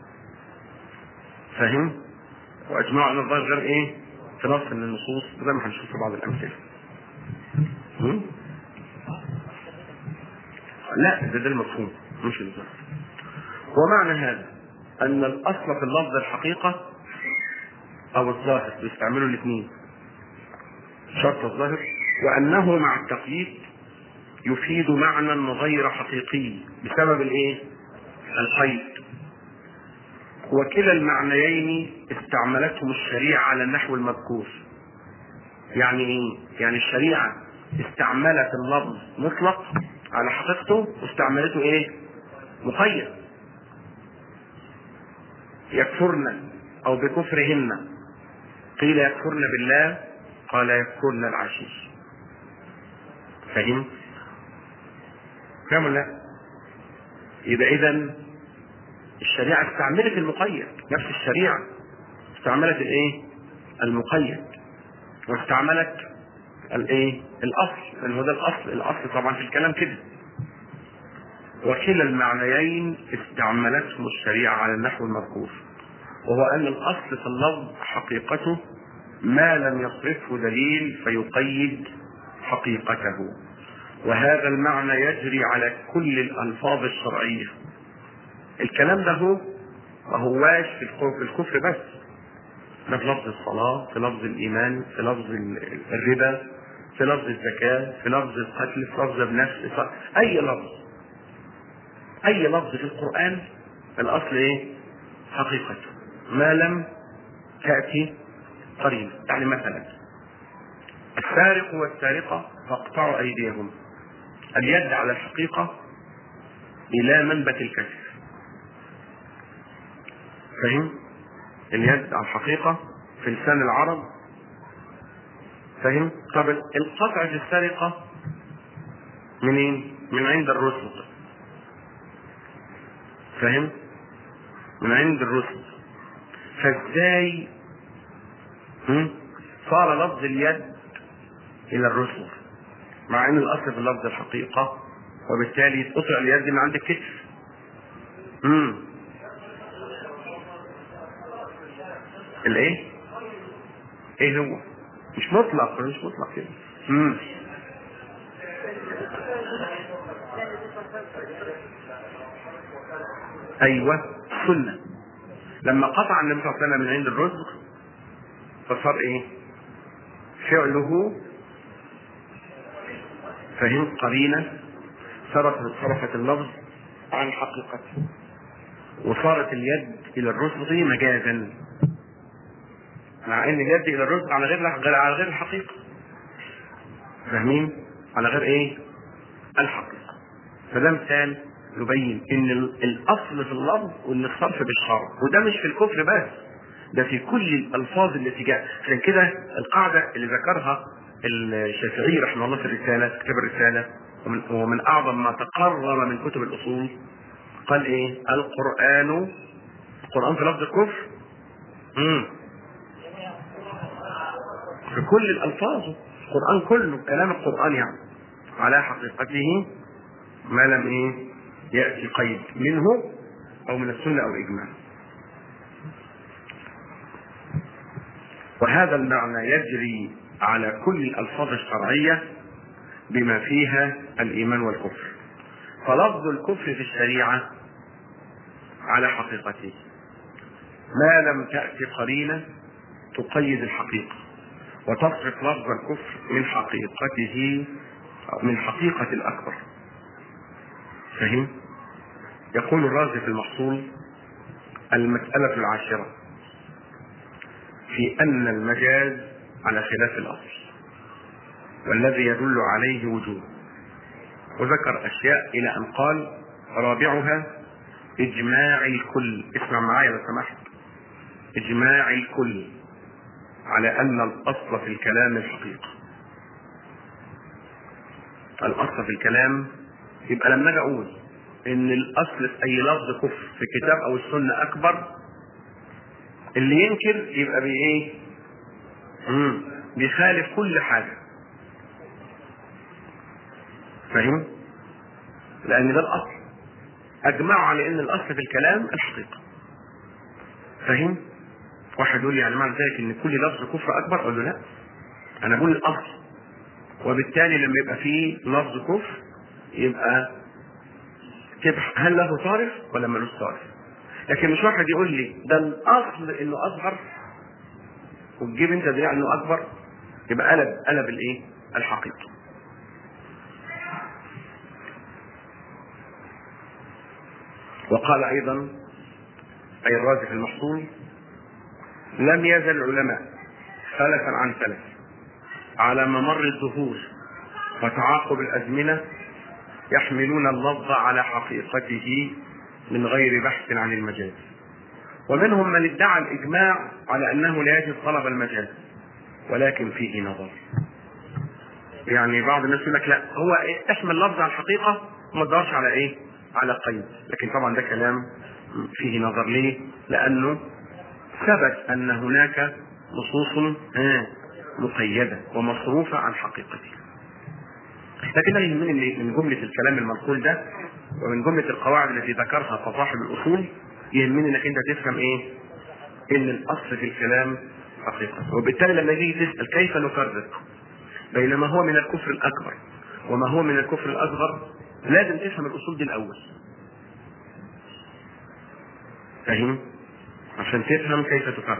فاهم واجمعوا على الظاهر غير ايه في نص من النصوص زي ما هنشوف في بعض الامثله هم؟ لا ده ده المفهوم مش الظاهر ومعنى هذا ان الاصل في اللفظ الحقيقه او الظاهر بيستعملوا الاثنين شرط الظاهر وانه مع التقييد يفيد معنى غير حقيقي بسبب الايه القيد وكلا المعنيين استعملتهم الشريعة على النحو المذكور يعني ايه يعني الشريعة استعملت اللفظ مطلق على حقيقته واستعملته ايه مقيد يكفرن او بكفرهن قيل يكفرن بالله قال يكفرن العشيش فاهم؟ فاهم ولا لا؟ يبقى اذا الشريعه استعملت المقيد نفس الشريعه استعملت الايه؟ المقيد واستعملت الايه؟ الاصل لان هو ده الاصل الاصل طبعا في الكلام كده وكلا المعنيين استعملته الشريعه على النحو المذكور وهو ان الاصل في اللفظ حقيقته ما لم يصرفه دليل فيقيد حقيقته وهذا المعنى يجري على كل الالفاظ الشرعيه الكلام ده هو ما هواش في الكفر, في الكفر بس ده في لفظ الصلاة في لفظ الإيمان في لفظ الربا في لفظ الزكاة في لفظ القتل في لفظ النفس في أي لفظ أي لفظ في القرآن الأصل إيه؟ حقيقته ما لم تأتي قرينة يعني مثلا السارق والسارقة فاقطعوا أيديهم اليد على الحقيقة إلى منبت الكسر فاهم؟ اليد على الحقيقة في لسان العرب فاهم؟ طب القطع في السرقة منين؟ من عند الرسل فاهم؟ من عند الرسل فازاي صار لفظ اليد الى الرسل مع ان الاصل في اللفظ الحقيقة وبالتالي تقطع اليد من عند الكتف امم الايه ايه هو مش مطلق مش مطلق كده امم ايوه سنه لما قطع النبي صلى الله عليه وسلم من عند الرزق فصار ايه فعله فهم قرينه صرفت صرفت اللفظ عن حقيقته وصارت اليد الى الرزق مجازا مع ان اليد الى الرزق على غير على غير الحقيقه فاهمين على غير ايه الحقيقه فده مثال يبين ان الاصل في اللفظ وان الصرف بالشرع وده مش في الكفر بس ده في كل الالفاظ التي جاء عشان كده القاعده اللي ذكرها الشافعي رحمه الله في الرساله في كتاب الرساله ومن, ومن اعظم ما تقرر من كتب الاصول قال ايه القران القران في لفظ الكفر امم في كل الالفاظ القران كله كلام القران يعني على حقيقته ما لم ايه ياتي قيد منه او من السنه او الاجماع وهذا المعنى يجري على كل الالفاظ الشرعيه بما فيها الايمان والكفر فلفظ الكفر في الشريعه على حقيقته ما لم تأتي قرينة تقيد الحقيقة وتصرف لفظ الكفر من حقيقته من حقيقة الأكبر فهم؟ يقول الرازي في المحصول المسألة العاشرة في أن المجاز على خلاف الأصل والذي يدل عليه وجوه وذكر أشياء إلى أن قال رابعها إجماع الكل اسمع معايا لو سمحت إجماع الكل على أن الأصل في الكلام الحقيقة الأصل في الكلام يبقى لما أجي أقول إن الأصل في أي لفظ كفر في الكتاب أو السنة أكبر اللي ينكر يبقى بإيه؟ مم. بيخالف كل حاجة فاهم؟ لأن ده الأصل أجمعوا على أن الأصل في الكلام الحقيقة فاهم؟ واحد يقول لي يعني معنى ذلك ان كل لفظ كفر اكبر اقول له لا انا بقول الاصل وبالتالي لما يبقى فيه لفظ كفر يبقى كده هل له صارف ولا ملوش صارف لكن مش واحد يقول لي ده الاصل انه اصغر وتجيب انت دليل انه اكبر يبقى قلب قلب الايه الحقيقه وقال ايضا اي الرازي في المحصول لم يزل العلماء سلفا عن سلف على ممر الدهور وتعاقب الازمنه يحملون اللفظ على حقيقته من غير بحث عن المجاز ومنهم من ادعى الاجماع على انه لا يجب طلب المجاز ولكن فيه نظر يعني بعض الناس يقول لك لا هو إيه احمل لفظ على الحقيقه وما تدورش على ايه؟ على قيد لكن طبعا ده كلام فيه نظر ليه؟ لانه ثبت ان هناك نصوص آه، مقيده ومصروفه عن حقيقته. لكن لا يهمني من جمله الكلام المنقول ده ومن جمله القواعد التي ذكرها فصاحب الاصول يهمني انك انت تفهم ايه؟ ان الاصل في الكلام حقيقه وبالتالي لما تيجي تسال كيف نفرق بين ما هو من الكفر الاكبر وما هو من الكفر الاصغر لازم تفهم الاصول دي الاول فاهم عشان تفهم كيف تفرق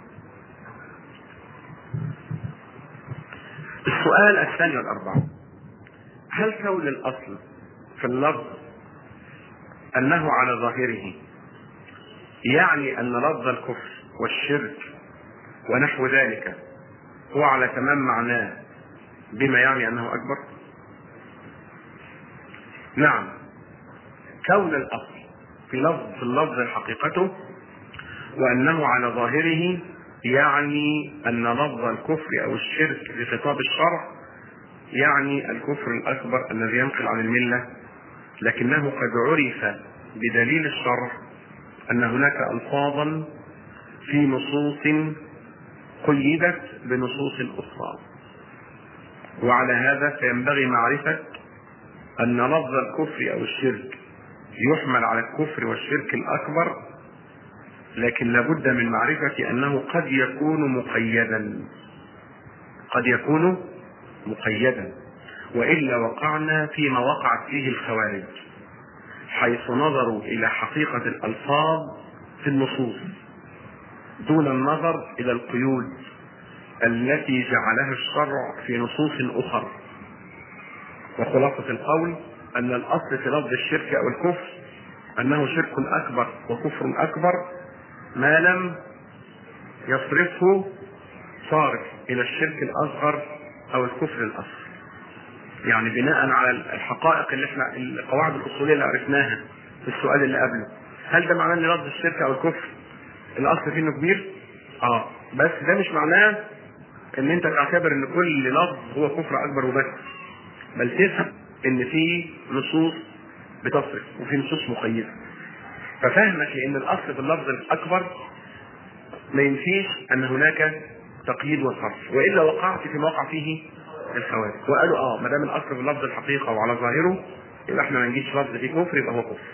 السؤال الثاني والأربعون هل كون الأصل في اللفظ أنه على ظاهره يعني أن لفظ الكفر والشرك ونحو ذلك هو على تمام معناه بما يعني أنه أكبر نعم كون الأصل في لفظ في اللفظ حقيقته وأنه على ظاهره يعني أن لفظ الكفر أو الشرك في خطاب الشرع يعني الكفر الأكبر الذي ينقل عن الملة لكنه قد عرف بدليل الشرع أن هناك ألفاظا في نصوص قيدت بنصوص أخرى وعلى هذا فينبغي معرفة أن لفظ الكفر أو الشرك يحمل على الكفر والشرك الأكبر لكن لابد من معرفة أنه قد يكون مقيدا قد يكون مقيدا وإلا وقعنا فيما وقعت فيه الخوارج حيث نظروا إلى حقيقة الألفاظ في النصوص دون النظر إلى القيود التي جعلها الشرع في نصوص أخرى وخلاصة القول أن الأصل في لفظ الشرك أو الكفر أنه شرك أكبر وكفر أكبر ما لم يصرفه صارف إلى الشرك الأصغر أو الكفر الأصغر يعني بناء على الحقائق اللي احنا القواعد الأصولية اللي عرفناها في السؤال اللي قبله هل ده معناه ان لفظ الشرك او الكفر الاصل فيه انه كبير؟ اه بس ده مش معناه ان انت تعتبر ان كل لفظ هو كفر اكبر وبس بل تفهم ان في نصوص بتصرف وفي نصوص مقيده ففهمك لان الاصل في اللفظ الاكبر ما ينفيش ان هناك تقييد وصرف والا وقعت في موقع فيه الخوارج وقالوا اه ما دام الاصل في اللفظ الحقيقه وعلى ظاهره يبقى احنا ما نجيش لفظ فيه كفر يبقى هو كفر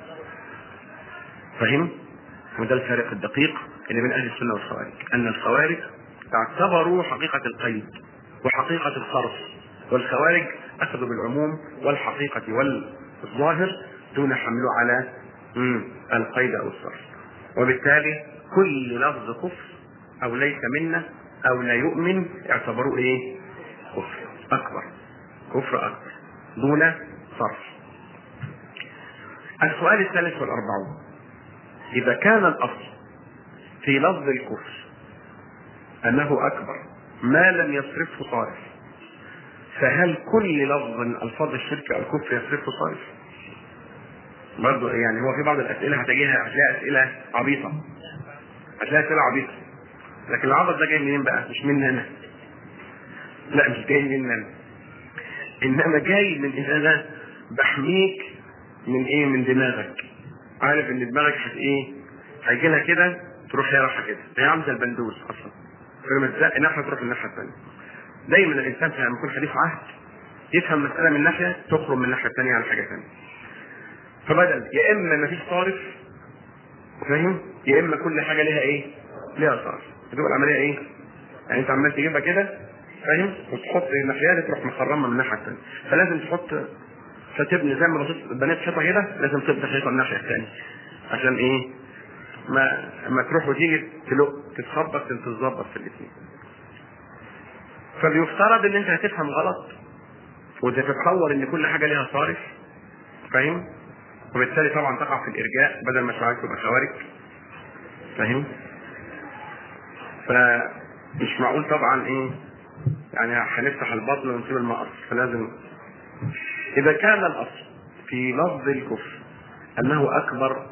فهم؟ وده الفارق الدقيق اللي بين اهل السنه والخوارج ان الخوارج اعتبروا حقيقه القيد وحقيقه الصرف والخوارج اخذوا بالعموم والحقيقه والظاهر دون حمله على القيد او الصرف وبالتالي كل لفظ كفر او ليس منا او لا يؤمن اعتبروه ايه كفر اكبر كفر اكبر دون صرف السؤال الثالث والاربعون اذا كان الاصل في لفظ الكفر انه اكبر ما لم يصرفه صارف فهل كل لفظ من الفاظ الشرك او الكفر يصرفه صارف برضه يعني هو في بعض الاسئله هتجيها هتلاقي اسئله عبيطه هتلاقي اسئله عبيطه لكن العبط ده جاي منين بقى؟ مش مني انا لا مش جاي مني انا انما جاي من ان انا بحميك من ايه؟ من دماغك عارف ان دماغك هت ايه؟ هيجي لها كده تروح هي رايحه كده هي عامله البندوز اصلا فلما تزق ناحيه تروح الناحيه الثانيه دايما الانسان لما يكون حديث عهد يفهم مساله من ناحيه تخرج من الناحيه الثانيه على حاجه ثانيه فبدل يا اما مفيش صارف فاهم يا اما كل حاجه ليها ايه ليها صارف بتبقى العمليه ايه يعني انت عمال تجيبها كده فاهم وتحط الناحيه دي تروح مخرمه من الناحيه الثانيه فلازم تحط فتبني زي ما بنيت حيطه كده لازم تبني حيطه الناحيه الثانيه عشان ايه ما ما تروح وتيجي تلق تتخبط تتظبط في الاثنين فبيفترض ان انت هتفهم غلط وتتصور ان كل حاجه ليها صارف فاهم وبالتالي طبعا تقع في الارجاء بدل ما شعارك تبقى خوارج فاهم فمش معقول طبعا ايه يعني هنفتح البطن ونسيب المقص فلازم اذا كان الاصل في لفظ الكفر انه اكبر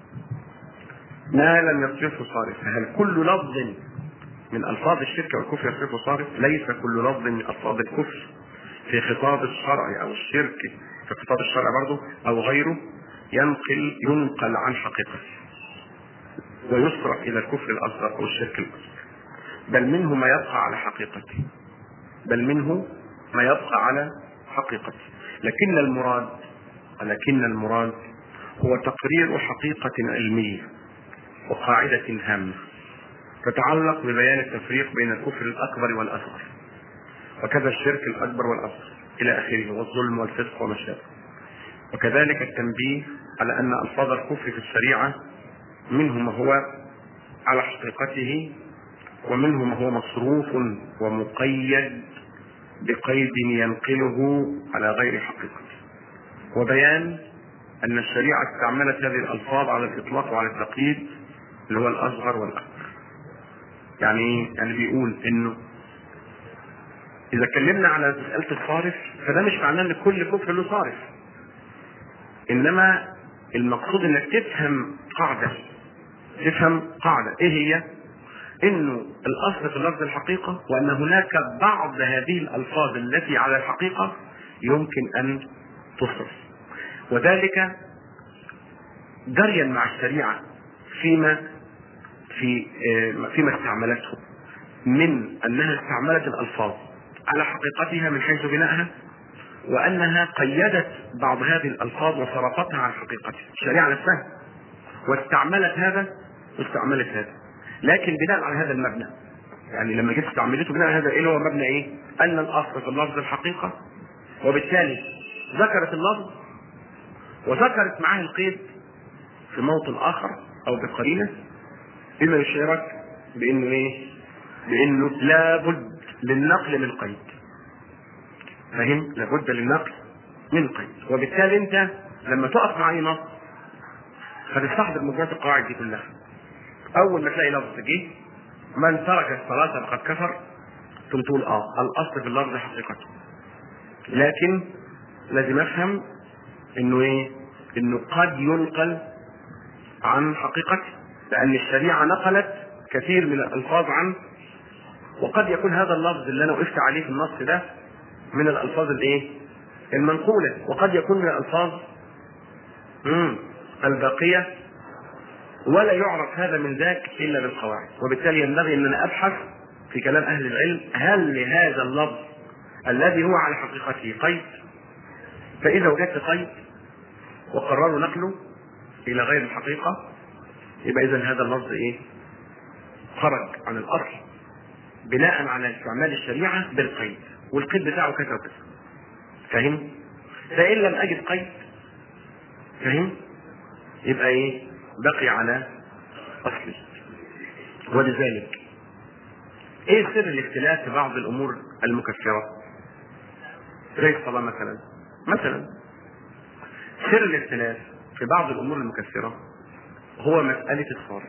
ما لم يصرفه صارف فهل كل لفظ من الفاظ الشرك والكفر يصرفه صارف ليس كل لفظ من الفاظ الكفر في خطاب الشرع او الشرك في خطاب الشرع برضه او غيره ينقل ينقل عن حقيقته ويصرف الى الكفر الاصغر او الشرك الاصغر بل منه ما يبقى على حقيقته بل منه ما يبقى على حقيقته لكن المراد لكن المراد هو تقرير حقيقة علمية وقاعدة هامة تتعلق ببيان التفريق بين الكفر الأكبر والأصغر وكذا الشرك الأكبر والأصغر إلى آخره والظلم والفسق وما شابه وكذلك التنبيه على أن ألفاظ الكفر في الشريعة منه ما هو على حقيقته ومنه ما هو مصروف ومقيد بقيد ينقله على غير حقيقته وبيان أن الشريعة استعملت هذه الألفاظ على الإطلاق وعلى التقييد اللي هو الأصغر والأكبر يعني يعني بيقول إنه إذا اتكلمنا على مسألة الصارف فده مش معناه إن كل كفر له صارف إنما المقصود إنك تفهم قاعدة تفهم قاعدة إيه هي؟ انه الاصل في اللفظ الحقيقه وان هناك بعض هذه الالفاظ التي على الحقيقه يمكن ان تصرف وذلك جريا مع الشريعه فيما في فيما استعملته من انها استعملت الالفاظ على حقيقتها من حيث بنائها وانها قيدت بعض هذه الالفاظ وصرفتها عن حقيقتها الشريعه نفسها واستعملت هذا واستعملت هذا لكن بناء على هذا المبنى يعني لما جيت استعملته بناء على هذا ايه هو مبنى ايه؟ ان الاصل في اللفظ الحقيقه وبالتالي ذكرت اللفظ وذكرت معاه القيد في موطن اخر او بقرينه بما يشعرك بانه ايه؟ بانه لابد للنقل من قيد. فاهم؟ لابد للنقل من قيد، وبالتالي انت لما تقف مع اي نص هتستحضر مجموعه القواعد دي كلها. اول ما تلاقي لفظ جه من ترك الصلاة فقد كفر ثم تقول اه الاصل في اللفظ حقيقته لكن لازم افهم انه ايه انه قد ينقل عن حقيقته لان الشريعة نقلت كثير من الالفاظ عن وقد يكون هذا اللفظ اللي انا وقفت عليه في النص ده من الالفاظ الايه المنقولة وقد يكون من الالفاظ الباقية ولا يعرف هذا من ذاك الا بالقواعد وبالتالي ينبغي ان انا ابحث في كلام اهل العلم هل لهذا اللفظ الذي هو على حقيقته قيد فاذا وجدت قيد وقرروا نقله الى غير الحقيقه يبقى اذا هذا اللفظ ايه خرج عن الاصل بناء على استعمال الشريعه بالقيد والقيد بتاعه كذا وكذا فاهم فان لم اجد قيد فاهم يبقى ايه بقي على اصله ولذلك ايه سر الاختلاف في بعض الامور المكفره زي الصلاه مثلا مثلا سر الاختلاف في بعض الامور المكفره هو مساله الصارف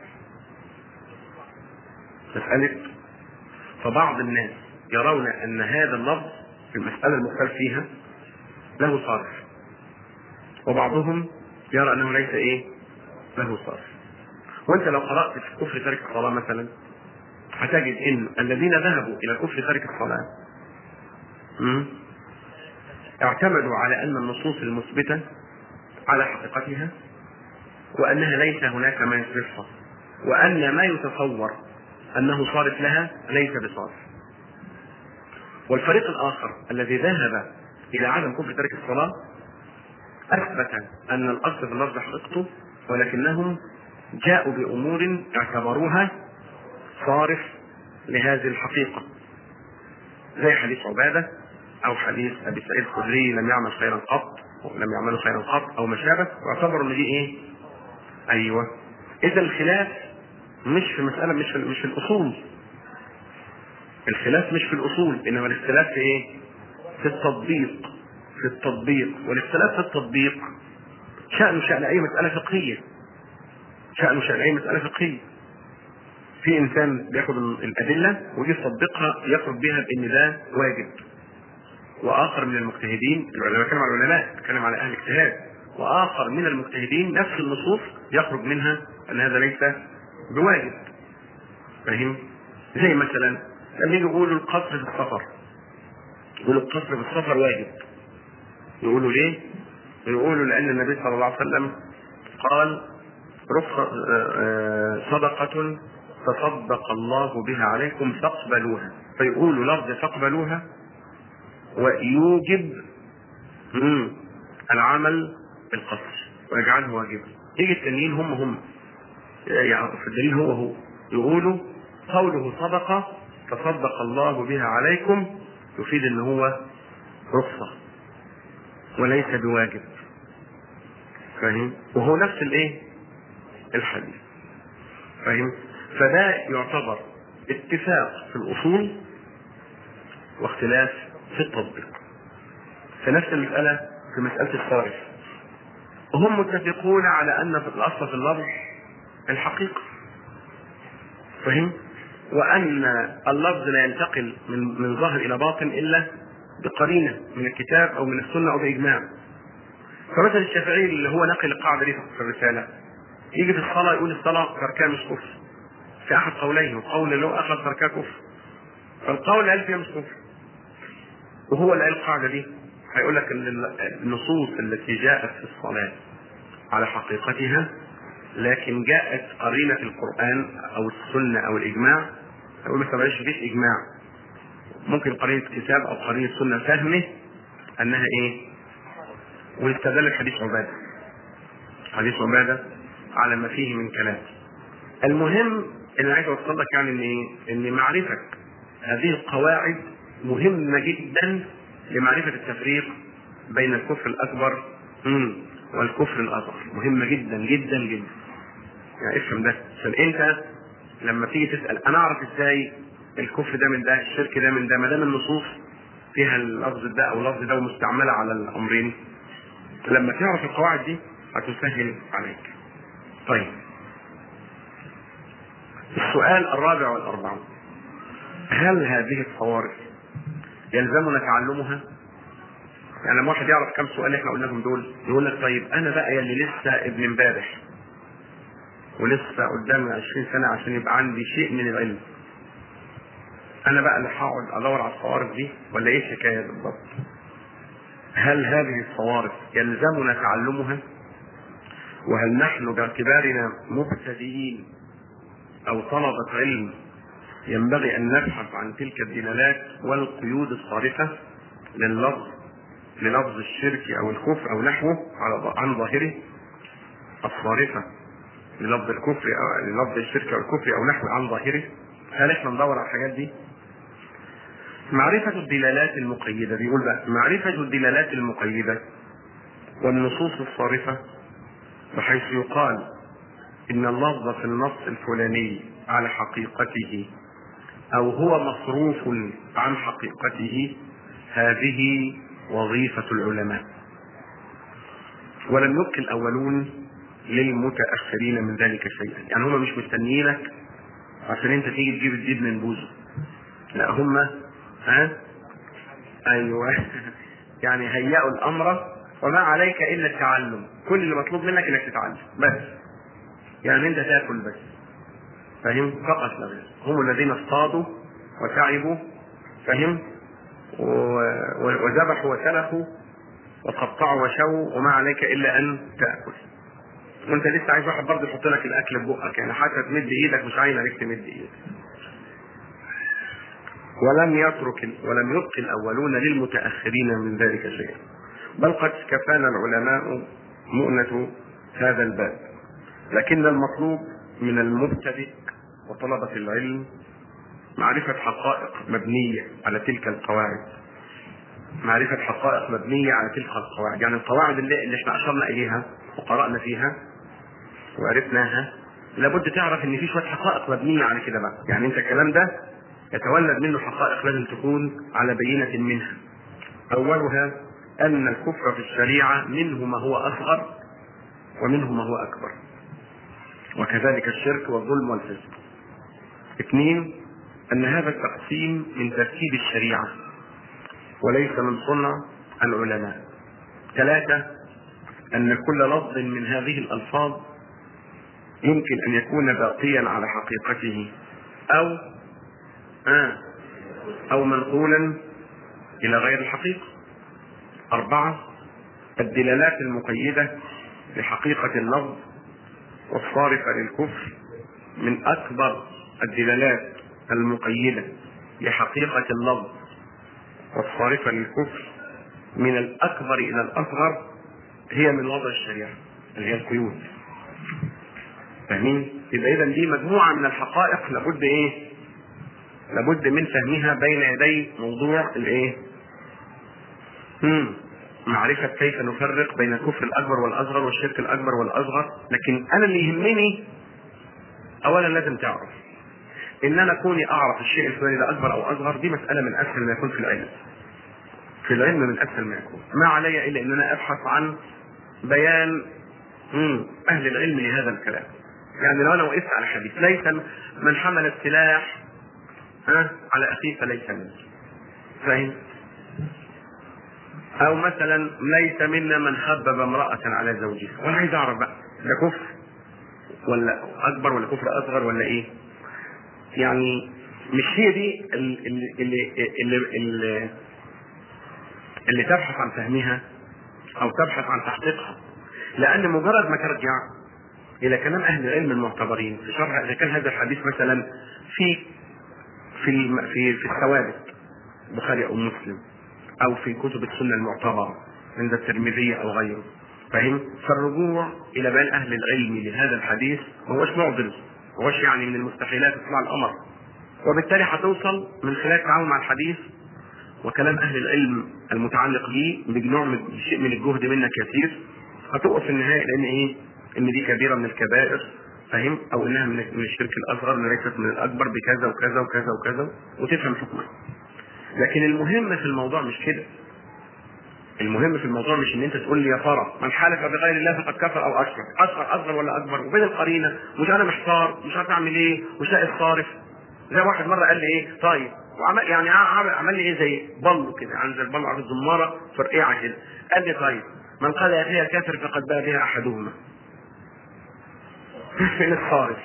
مساله فبعض الناس يرون ان هذا اللفظ في المساله المختلف فيها له صارف وبعضهم يرى انه ليس ايه له صرف وانت لو قرات في كفر ترك الصلاه مثلا هتجد ان الذين ذهبوا الى كفر ترك الصلاه مم. اعتمدوا على ان النصوص المثبته على حقيقتها وانها ليس هناك ما يصرفها وان ما يتصور انه صارف لها ليس بصارف والفريق الاخر الذي ذهب الى عدم كفر ترك الصلاه اثبت ان الاصل في اللفظ حقيقته ولكنهم جاءوا بامور اعتبروها صارف لهذه الحقيقه زي حديث عباده او حديث ابي سعيد الخدري لم يعمل خيرا قط ولم يعملوا خيرا قط او ما شابه واعتبروا ان دي ايه؟ ايوه اذا الخلاف مش في مساله مش في مش في الاصول الخلاف مش في الاصول انما الاختلاف في ايه؟ في التطبيق في التطبيق والاختلاف في التطبيق شأنه شأن أي مسألة فقهية شأنه شأن أي مسألة فقهية في إنسان بياخد الأدلة ويجي يطبقها يخرج بها بإن ده واجب وآخر من المجتهدين العلماء بتكلم على العلماء بتكلم على أهل الاجتهاد وآخر من المجتهدين نفس النصوص يخرج منها أن هذا ليس بواجب فاهم؟ زي مثلا لما يجي يقولوا القصر في السفر يقولوا القصر في السفر واجب يقولوا ليه؟ يقولوا لأن النبي صلى الله عليه وسلم قال رخصة صدقة تصدق الله بها عليكم فاقبلوها فيقولوا لفظ فاقبلوها ويوجب العمل بالقصر ويجعله واجبا يجي التانيين هم هم يعني في الدليل هو هو يقولوا قوله صدقة تصدق الله بها عليكم يفيد ان هو رخصة وليس بواجب فاهم وهو نفس الايه الحديث فاهم فده يعتبر اتفاق في الاصول واختلاف في التطبيق في نفس المسألة في مسألة الصارف هم متفقون على أن في الأصل في اللفظ الحقيقة فهم؟ وأن اللفظ لا ينتقل من من ظاهر إلى باطن إلا بقرينة من الكتاب أو من السنة أو بإجماع فمثلا الشافعي اللي هو نقل القاعدة دي في الرسالة يجي في الصلاة يقول الصلاة تركها مش كفر في أحد قوليه وقول له أخذ تركها كفر فالقول قال فيها مش كفر وهو اللي قال القاعدة دي هيقول لك ان النصوص التي جاءت في الصلاة على حقيقتها لكن جاءت قرينة القرآن أو السنة أو الإجماع يقول لك معلش مفيش إجماع ممكن قرينة كتاب أو قرينة سنة فهمه أنها إيه؟ ويستدل حديث عبادة حديث عبادة على ما فيه من كلام المهم اللي عايز اوصل لك يعني ان ايه؟ ان معرفه هذه القواعد مهمه جدا لمعرفه التفريق بين الكفر الاكبر والكفر الاصغر مهمه جدا جدا جدا يعني افهم ده عشان انت لما تيجي تسال انا اعرف ازاي الكفر ده من ده الشرك ده من ده ما دام النصوص فيها اللفظ ده او اللفظ ده ومستعمله على الامرين لما تعرف القواعد دي هتسهل عليك طيب السؤال الرابع والأربعون هل هذه الصوارف يلزمنا تعلمها؟ يعني لما واحد يعرف كم سؤال احنا قلناهم دول يقول لك طيب انا بقى يلي لسه ابن امبارح ولسه قدامي 20 سنه عشان يبقى عندي شيء من العلم انا بقى اللي هقعد ادور على الصوارف دي ولا ايه الحكايه بالضبط؟ هل هذه الصوارف يلزمنا تعلمها؟ وهل نحن باعتبارنا مبتدئين او طلبة علم ينبغي ان نبحث عن تلك الدلالات والقيود الصارفة لللفظ للفظ الشرك او الكفر او نحوه على عن ظاهره الصارفة للفظ الكفر او للفظ الشرك او الكفر او نحوه عن ظاهره هل احنا ندور على الحاجات دي؟ معرفة الدلالات المقيدة بيقول بقى معرفة الدلالات المقيدة والنصوص الصارفة بحيث يقال إن اللفظ في النص الفلاني على حقيقته أو هو مصروف عن حقيقته هذه وظيفة العلماء ولم يبق الأولون للمتأخرين من ذلك شيئا يعني هم مش مستنيينك عشان انت تيجي تجيب الديب من بوزه لا هم ها ايوه يعني هيئوا الامر وما عليك الا التعلم كل اللي مطلوب منك انك تتعلم بس يعني انت تاكل بس فهم فقط لا غير هم الذين اصطادوا وتعبوا فهم وذبحوا وسلخوا وقطعوا وشووا وما عليك الا ان تاكل وانت لسه عايز واحد برضه يحط لك الاكل في بقك يعني حتى تمد ايدك مش عايز عليك تمد ايدك ولم يترك ولم يبق الاولون للمتاخرين من ذلك شيئا بل قد كفانا العلماء مؤنة هذا الباب لكن المطلوب من المبتدئ وطلبة العلم معرفة حقائق مبنية على تلك القواعد معرفة حقائق مبنية على تلك القواعد يعني القواعد اللي, اللي احنا أشرنا إليها وقرأنا فيها وعرفناها لابد تعرف ان في شوية حقائق مبنية على كده بقى يعني انت الكلام ده يتولد منه حقائق لازم تكون على بينة منها أولها أن الكفر في الشريعة منه ما هو أصغر ومنه ما هو أكبر وكذلك الشرك والظلم والفسق اثنين أن هذا التقسيم من ترتيب الشريعة وليس من صنع العلماء ثلاثة أن كل لفظ من هذه الألفاظ يمكن أن يكون باقيا على حقيقته أو آه أو منقولا إلى غير الحقيقة أربعة الدلالات المقيدة لحقيقة اللفظ والصارفة للكفر من أكبر الدلالات المقيدة لحقيقة اللفظ والصارفة للكفر من الأكبر إلى الأصغر هي من وضع الشريعة اللي هي القيود فاهمين؟ يبقى إذا دي مجموعة من الحقائق لابد إيه؟ لابد من فهمها بين يدي موضوع الإيه؟ مم. معرفة كيف نفرق بين الكفر الأكبر والأصغر والشرك الأكبر والأصغر لكن أنا اللي يهمني أولا لازم تعرف إن أنا كوني أعرف الشيء الفلاني ده أكبر أو أصغر دي مسألة من أسهل ما يكون في العلم في العلم من أسهل ما يكون ما علي إلا أن أنا أبحث عن بيان مم. أهل العلم لهذا الكلام يعني لو أنا وقفت على حديث ليس من حمل السلاح ها على أخيه فليس منه فاهم؟ او مثلا ليس منا من خبب امرأة على زوجها وانا عايز اعرف بقى ده كفر ولا اكبر ولا كفر اصغر ولا ايه يعني مش هي دي اللي اللي اللي, اللي, اللي تبحث عن فهمها او تبحث عن تحقيقها لان مجرد ما ترجع الى كلام اهل العلم المعتبرين في شرح اذا كان هذا الحديث مثلا في في الم- في في الثوابت البخاري او مسلم او في كتب السنه المعتبره عند الترمذي او غيره فاهم؟ فالرجوع الى بيان اهل العلم لهذا الحديث ما هوش معضل ما هوش يعني من المستحيلات اطلاع الامر وبالتالي هتوصل من خلال التعامل مع الحديث وكلام اهل العلم المتعلق به بنوع من شيء من الجهد منك يسير هتقف في النهايه لان ايه؟ ان دي كبيره من الكبائر فاهم؟ او انها من من الشرك الاصغر ان ليست من الاكبر بكذا وكذا وكذا وكذا وتفهم حكمها. لكن المهم في الموضوع مش كده. المهم في الموضوع مش ان انت تقول لي يا ترى من حلف بغير الله فقد كفر او اشرك، اصغر اصغر ولا اكبر؟ وبين القرينه مش انا محتار مش عارف اعمل ايه مش لاقي الصارف. زي واحد مره قال لي ايه طيب وعمل يعني عمل, عمل لي ايه زي بلو كده عند البلو عند الزماره فرقيعه كده قال لي طيب من قال يا اخي كافر فقد باء بها احدهما فين الصارف؟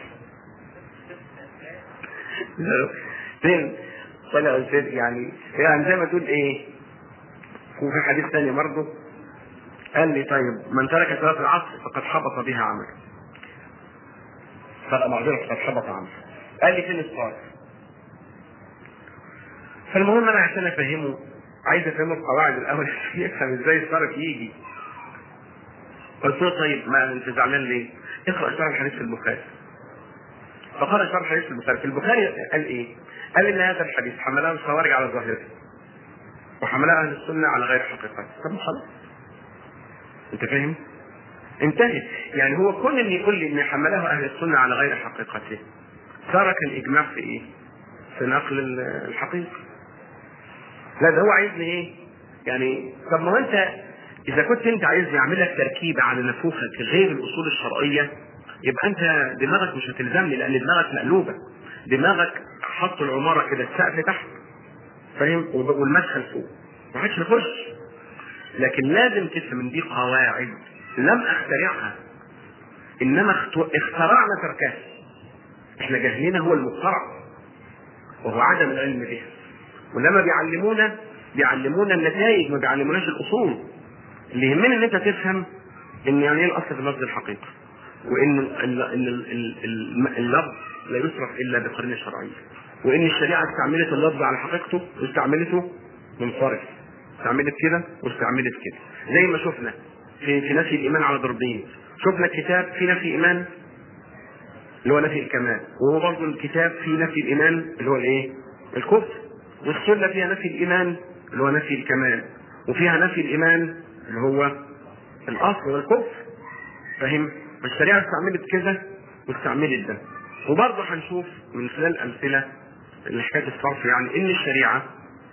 فين؟ طلع الفرق يعني يعني زي ما تقول ايه؟ وفي حديث ثاني برضه قال لي طيب من ترك صلاة العصر فقد حبط بها عمله. فلا معذرة فقد حبط عمله. قال لي فين الصارف؟ فالمهم انا عشان افهمه عايز افهمه القواعد الاول عشان يفهم ازاي الصرف يجي. قلت له طيب ما انت زعلان ليه؟ اقرا شرح الحديث في البخاري. فقرا شرح الحديث في البخاري، في البخاري قال ايه؟ قال ان هذا الحديث حمله الخوارج على ظاهره. وحملها اهل السنه على غير حقيقته. طب خلاص. انت فاهم؟ انتهت، يعني هو كل اللي يقول لي ان حمله اهل السنه على غير حقيقته. ترك الاجماع في ايه؟ في نقل الحقيقه. لا ده هو عايزني ايه؟ يعني طب ما هو انت اذا كنت انت عايزني اعمل لك تركيبه على نفوخك غير الاصول الشرعيه يبقى انت دماغك مش هتلزمني لان دماغك مقلوبه دماغك حط العماره كده السقف تحت فاهم والمدخل فوق ما حدش يخش لكن لازم تفهم ان دي قواعد لم اخترعها انما اخت- اخترعنا تركها احنا جهلنا هو المخترع وهو عدم العلم بها ولما بيعلمونا بيعلمونا النتائج ما بيعلموناش الاصول اللي يهمنا ان انت تفهم ان يعني ايه الاصل في اللفظ الحقيقه وان ال- ال- ال- ال- ال- اللفظ لا يصرف الا بقرينه شرعيه وان الشريعه استعملت اللفظ على حقيقته واستعملته منصرف استعملت كده واستعملت كده زي ما شفنا في في نفي الايمان على ضربين شفنا الكتاب في نفي ايمان اللي هو نفي الكمال وهو برضه الكتاب في نفي الايمان اللي هو الايه؟ الكفر والسنه فيها نفي الايمان اللي هو نفي الكمال وفيها نفي الايمان اللي هو الاصل والكفر فاهم؟ فالشريعه استعملت كذا واستعملت ده وبرضه هنشوف من خلال امثله لحكايه الصرف يعني ان الشريعه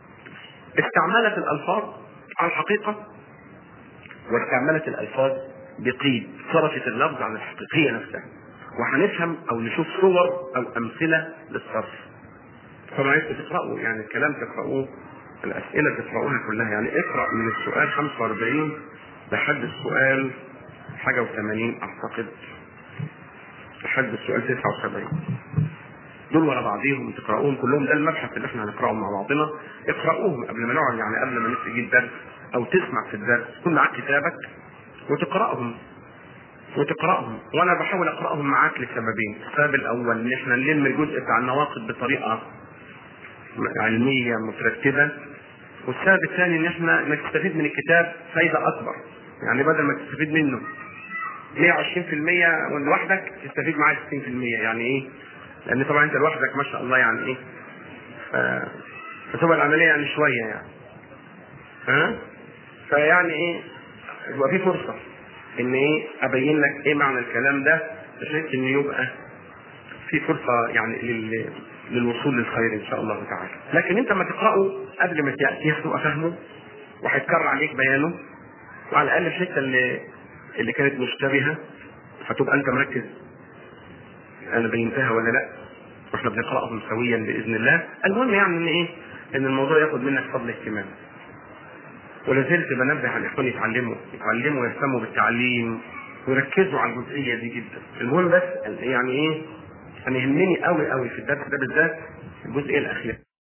استعملت الالفاظ على الحقيقه واستعملت الالفاظ بقيد صرفت اللفظ عن الحقيقيه نفسها وهنفهم او نشوف صور او امثله للصرف طبعا عايز تقرأوا يعني الكلام تقرأوه الأسئلة تقرأوها كلها يعني اقرأ من السؤال 45 لحد السؤال حاجة و80 أعتقد لحد السؤال 79 دول ورا بعضيهم تقرأوهم كلهم ده المبحث اللي احنا هنقرأهم مع بعضنا اقرأوهم قبل ما نقعد يعني قبل ما نيجي الدرس او تسمع في الدرس تكون معاك كتابك وتقرأهم وتقرأهم وانا بحاول اقرأهم معاك لسببين السبب الاول ان احنا نلم الجزء بتاع النواقد بطريقة علمية مترتبة والسبب الثاني ان احنا نستفيد من الكتاب فايدة اكبر يعني بدل ما تستفيد منه 120% لوحدك تستفيد معاه 60% يعني ايه؟ لان طبعا انت لوحدك ما شاء الله يعني ايه؟ ف- فتبقى العمليه يعني شويه يعني. ها؟ فيعني ايه؟ يبقى في فرصه ان ايه؟ ابين لك ايه معنى الكلام ده بحيث ان يبقى في فرصه يعني لل... للوصول للخير ان شاء الله تعالى. لكن انت ما تقراه قبل ما تاتي هتبقى فاهمه وهيتكرر عليك بيانه وعلى الاقل الحته اللي اللي كانت مشتبهه فتبقى انت مركز انا بينتها ولا لا واحنا بنقراهم سويا باذن الله المهم يعني ان ايه ان الموضوع ياخد منك فضل اهتمام ولا زلت بنبه على الاخوان يتعلموا يتعلموا ويهتموا بالتعليم ويركزوا على الجزئيه دي جدا المهم بس يعني ايه انا يهمني قوي قوي في الدرس ده بالذات الجزئيه الاخيره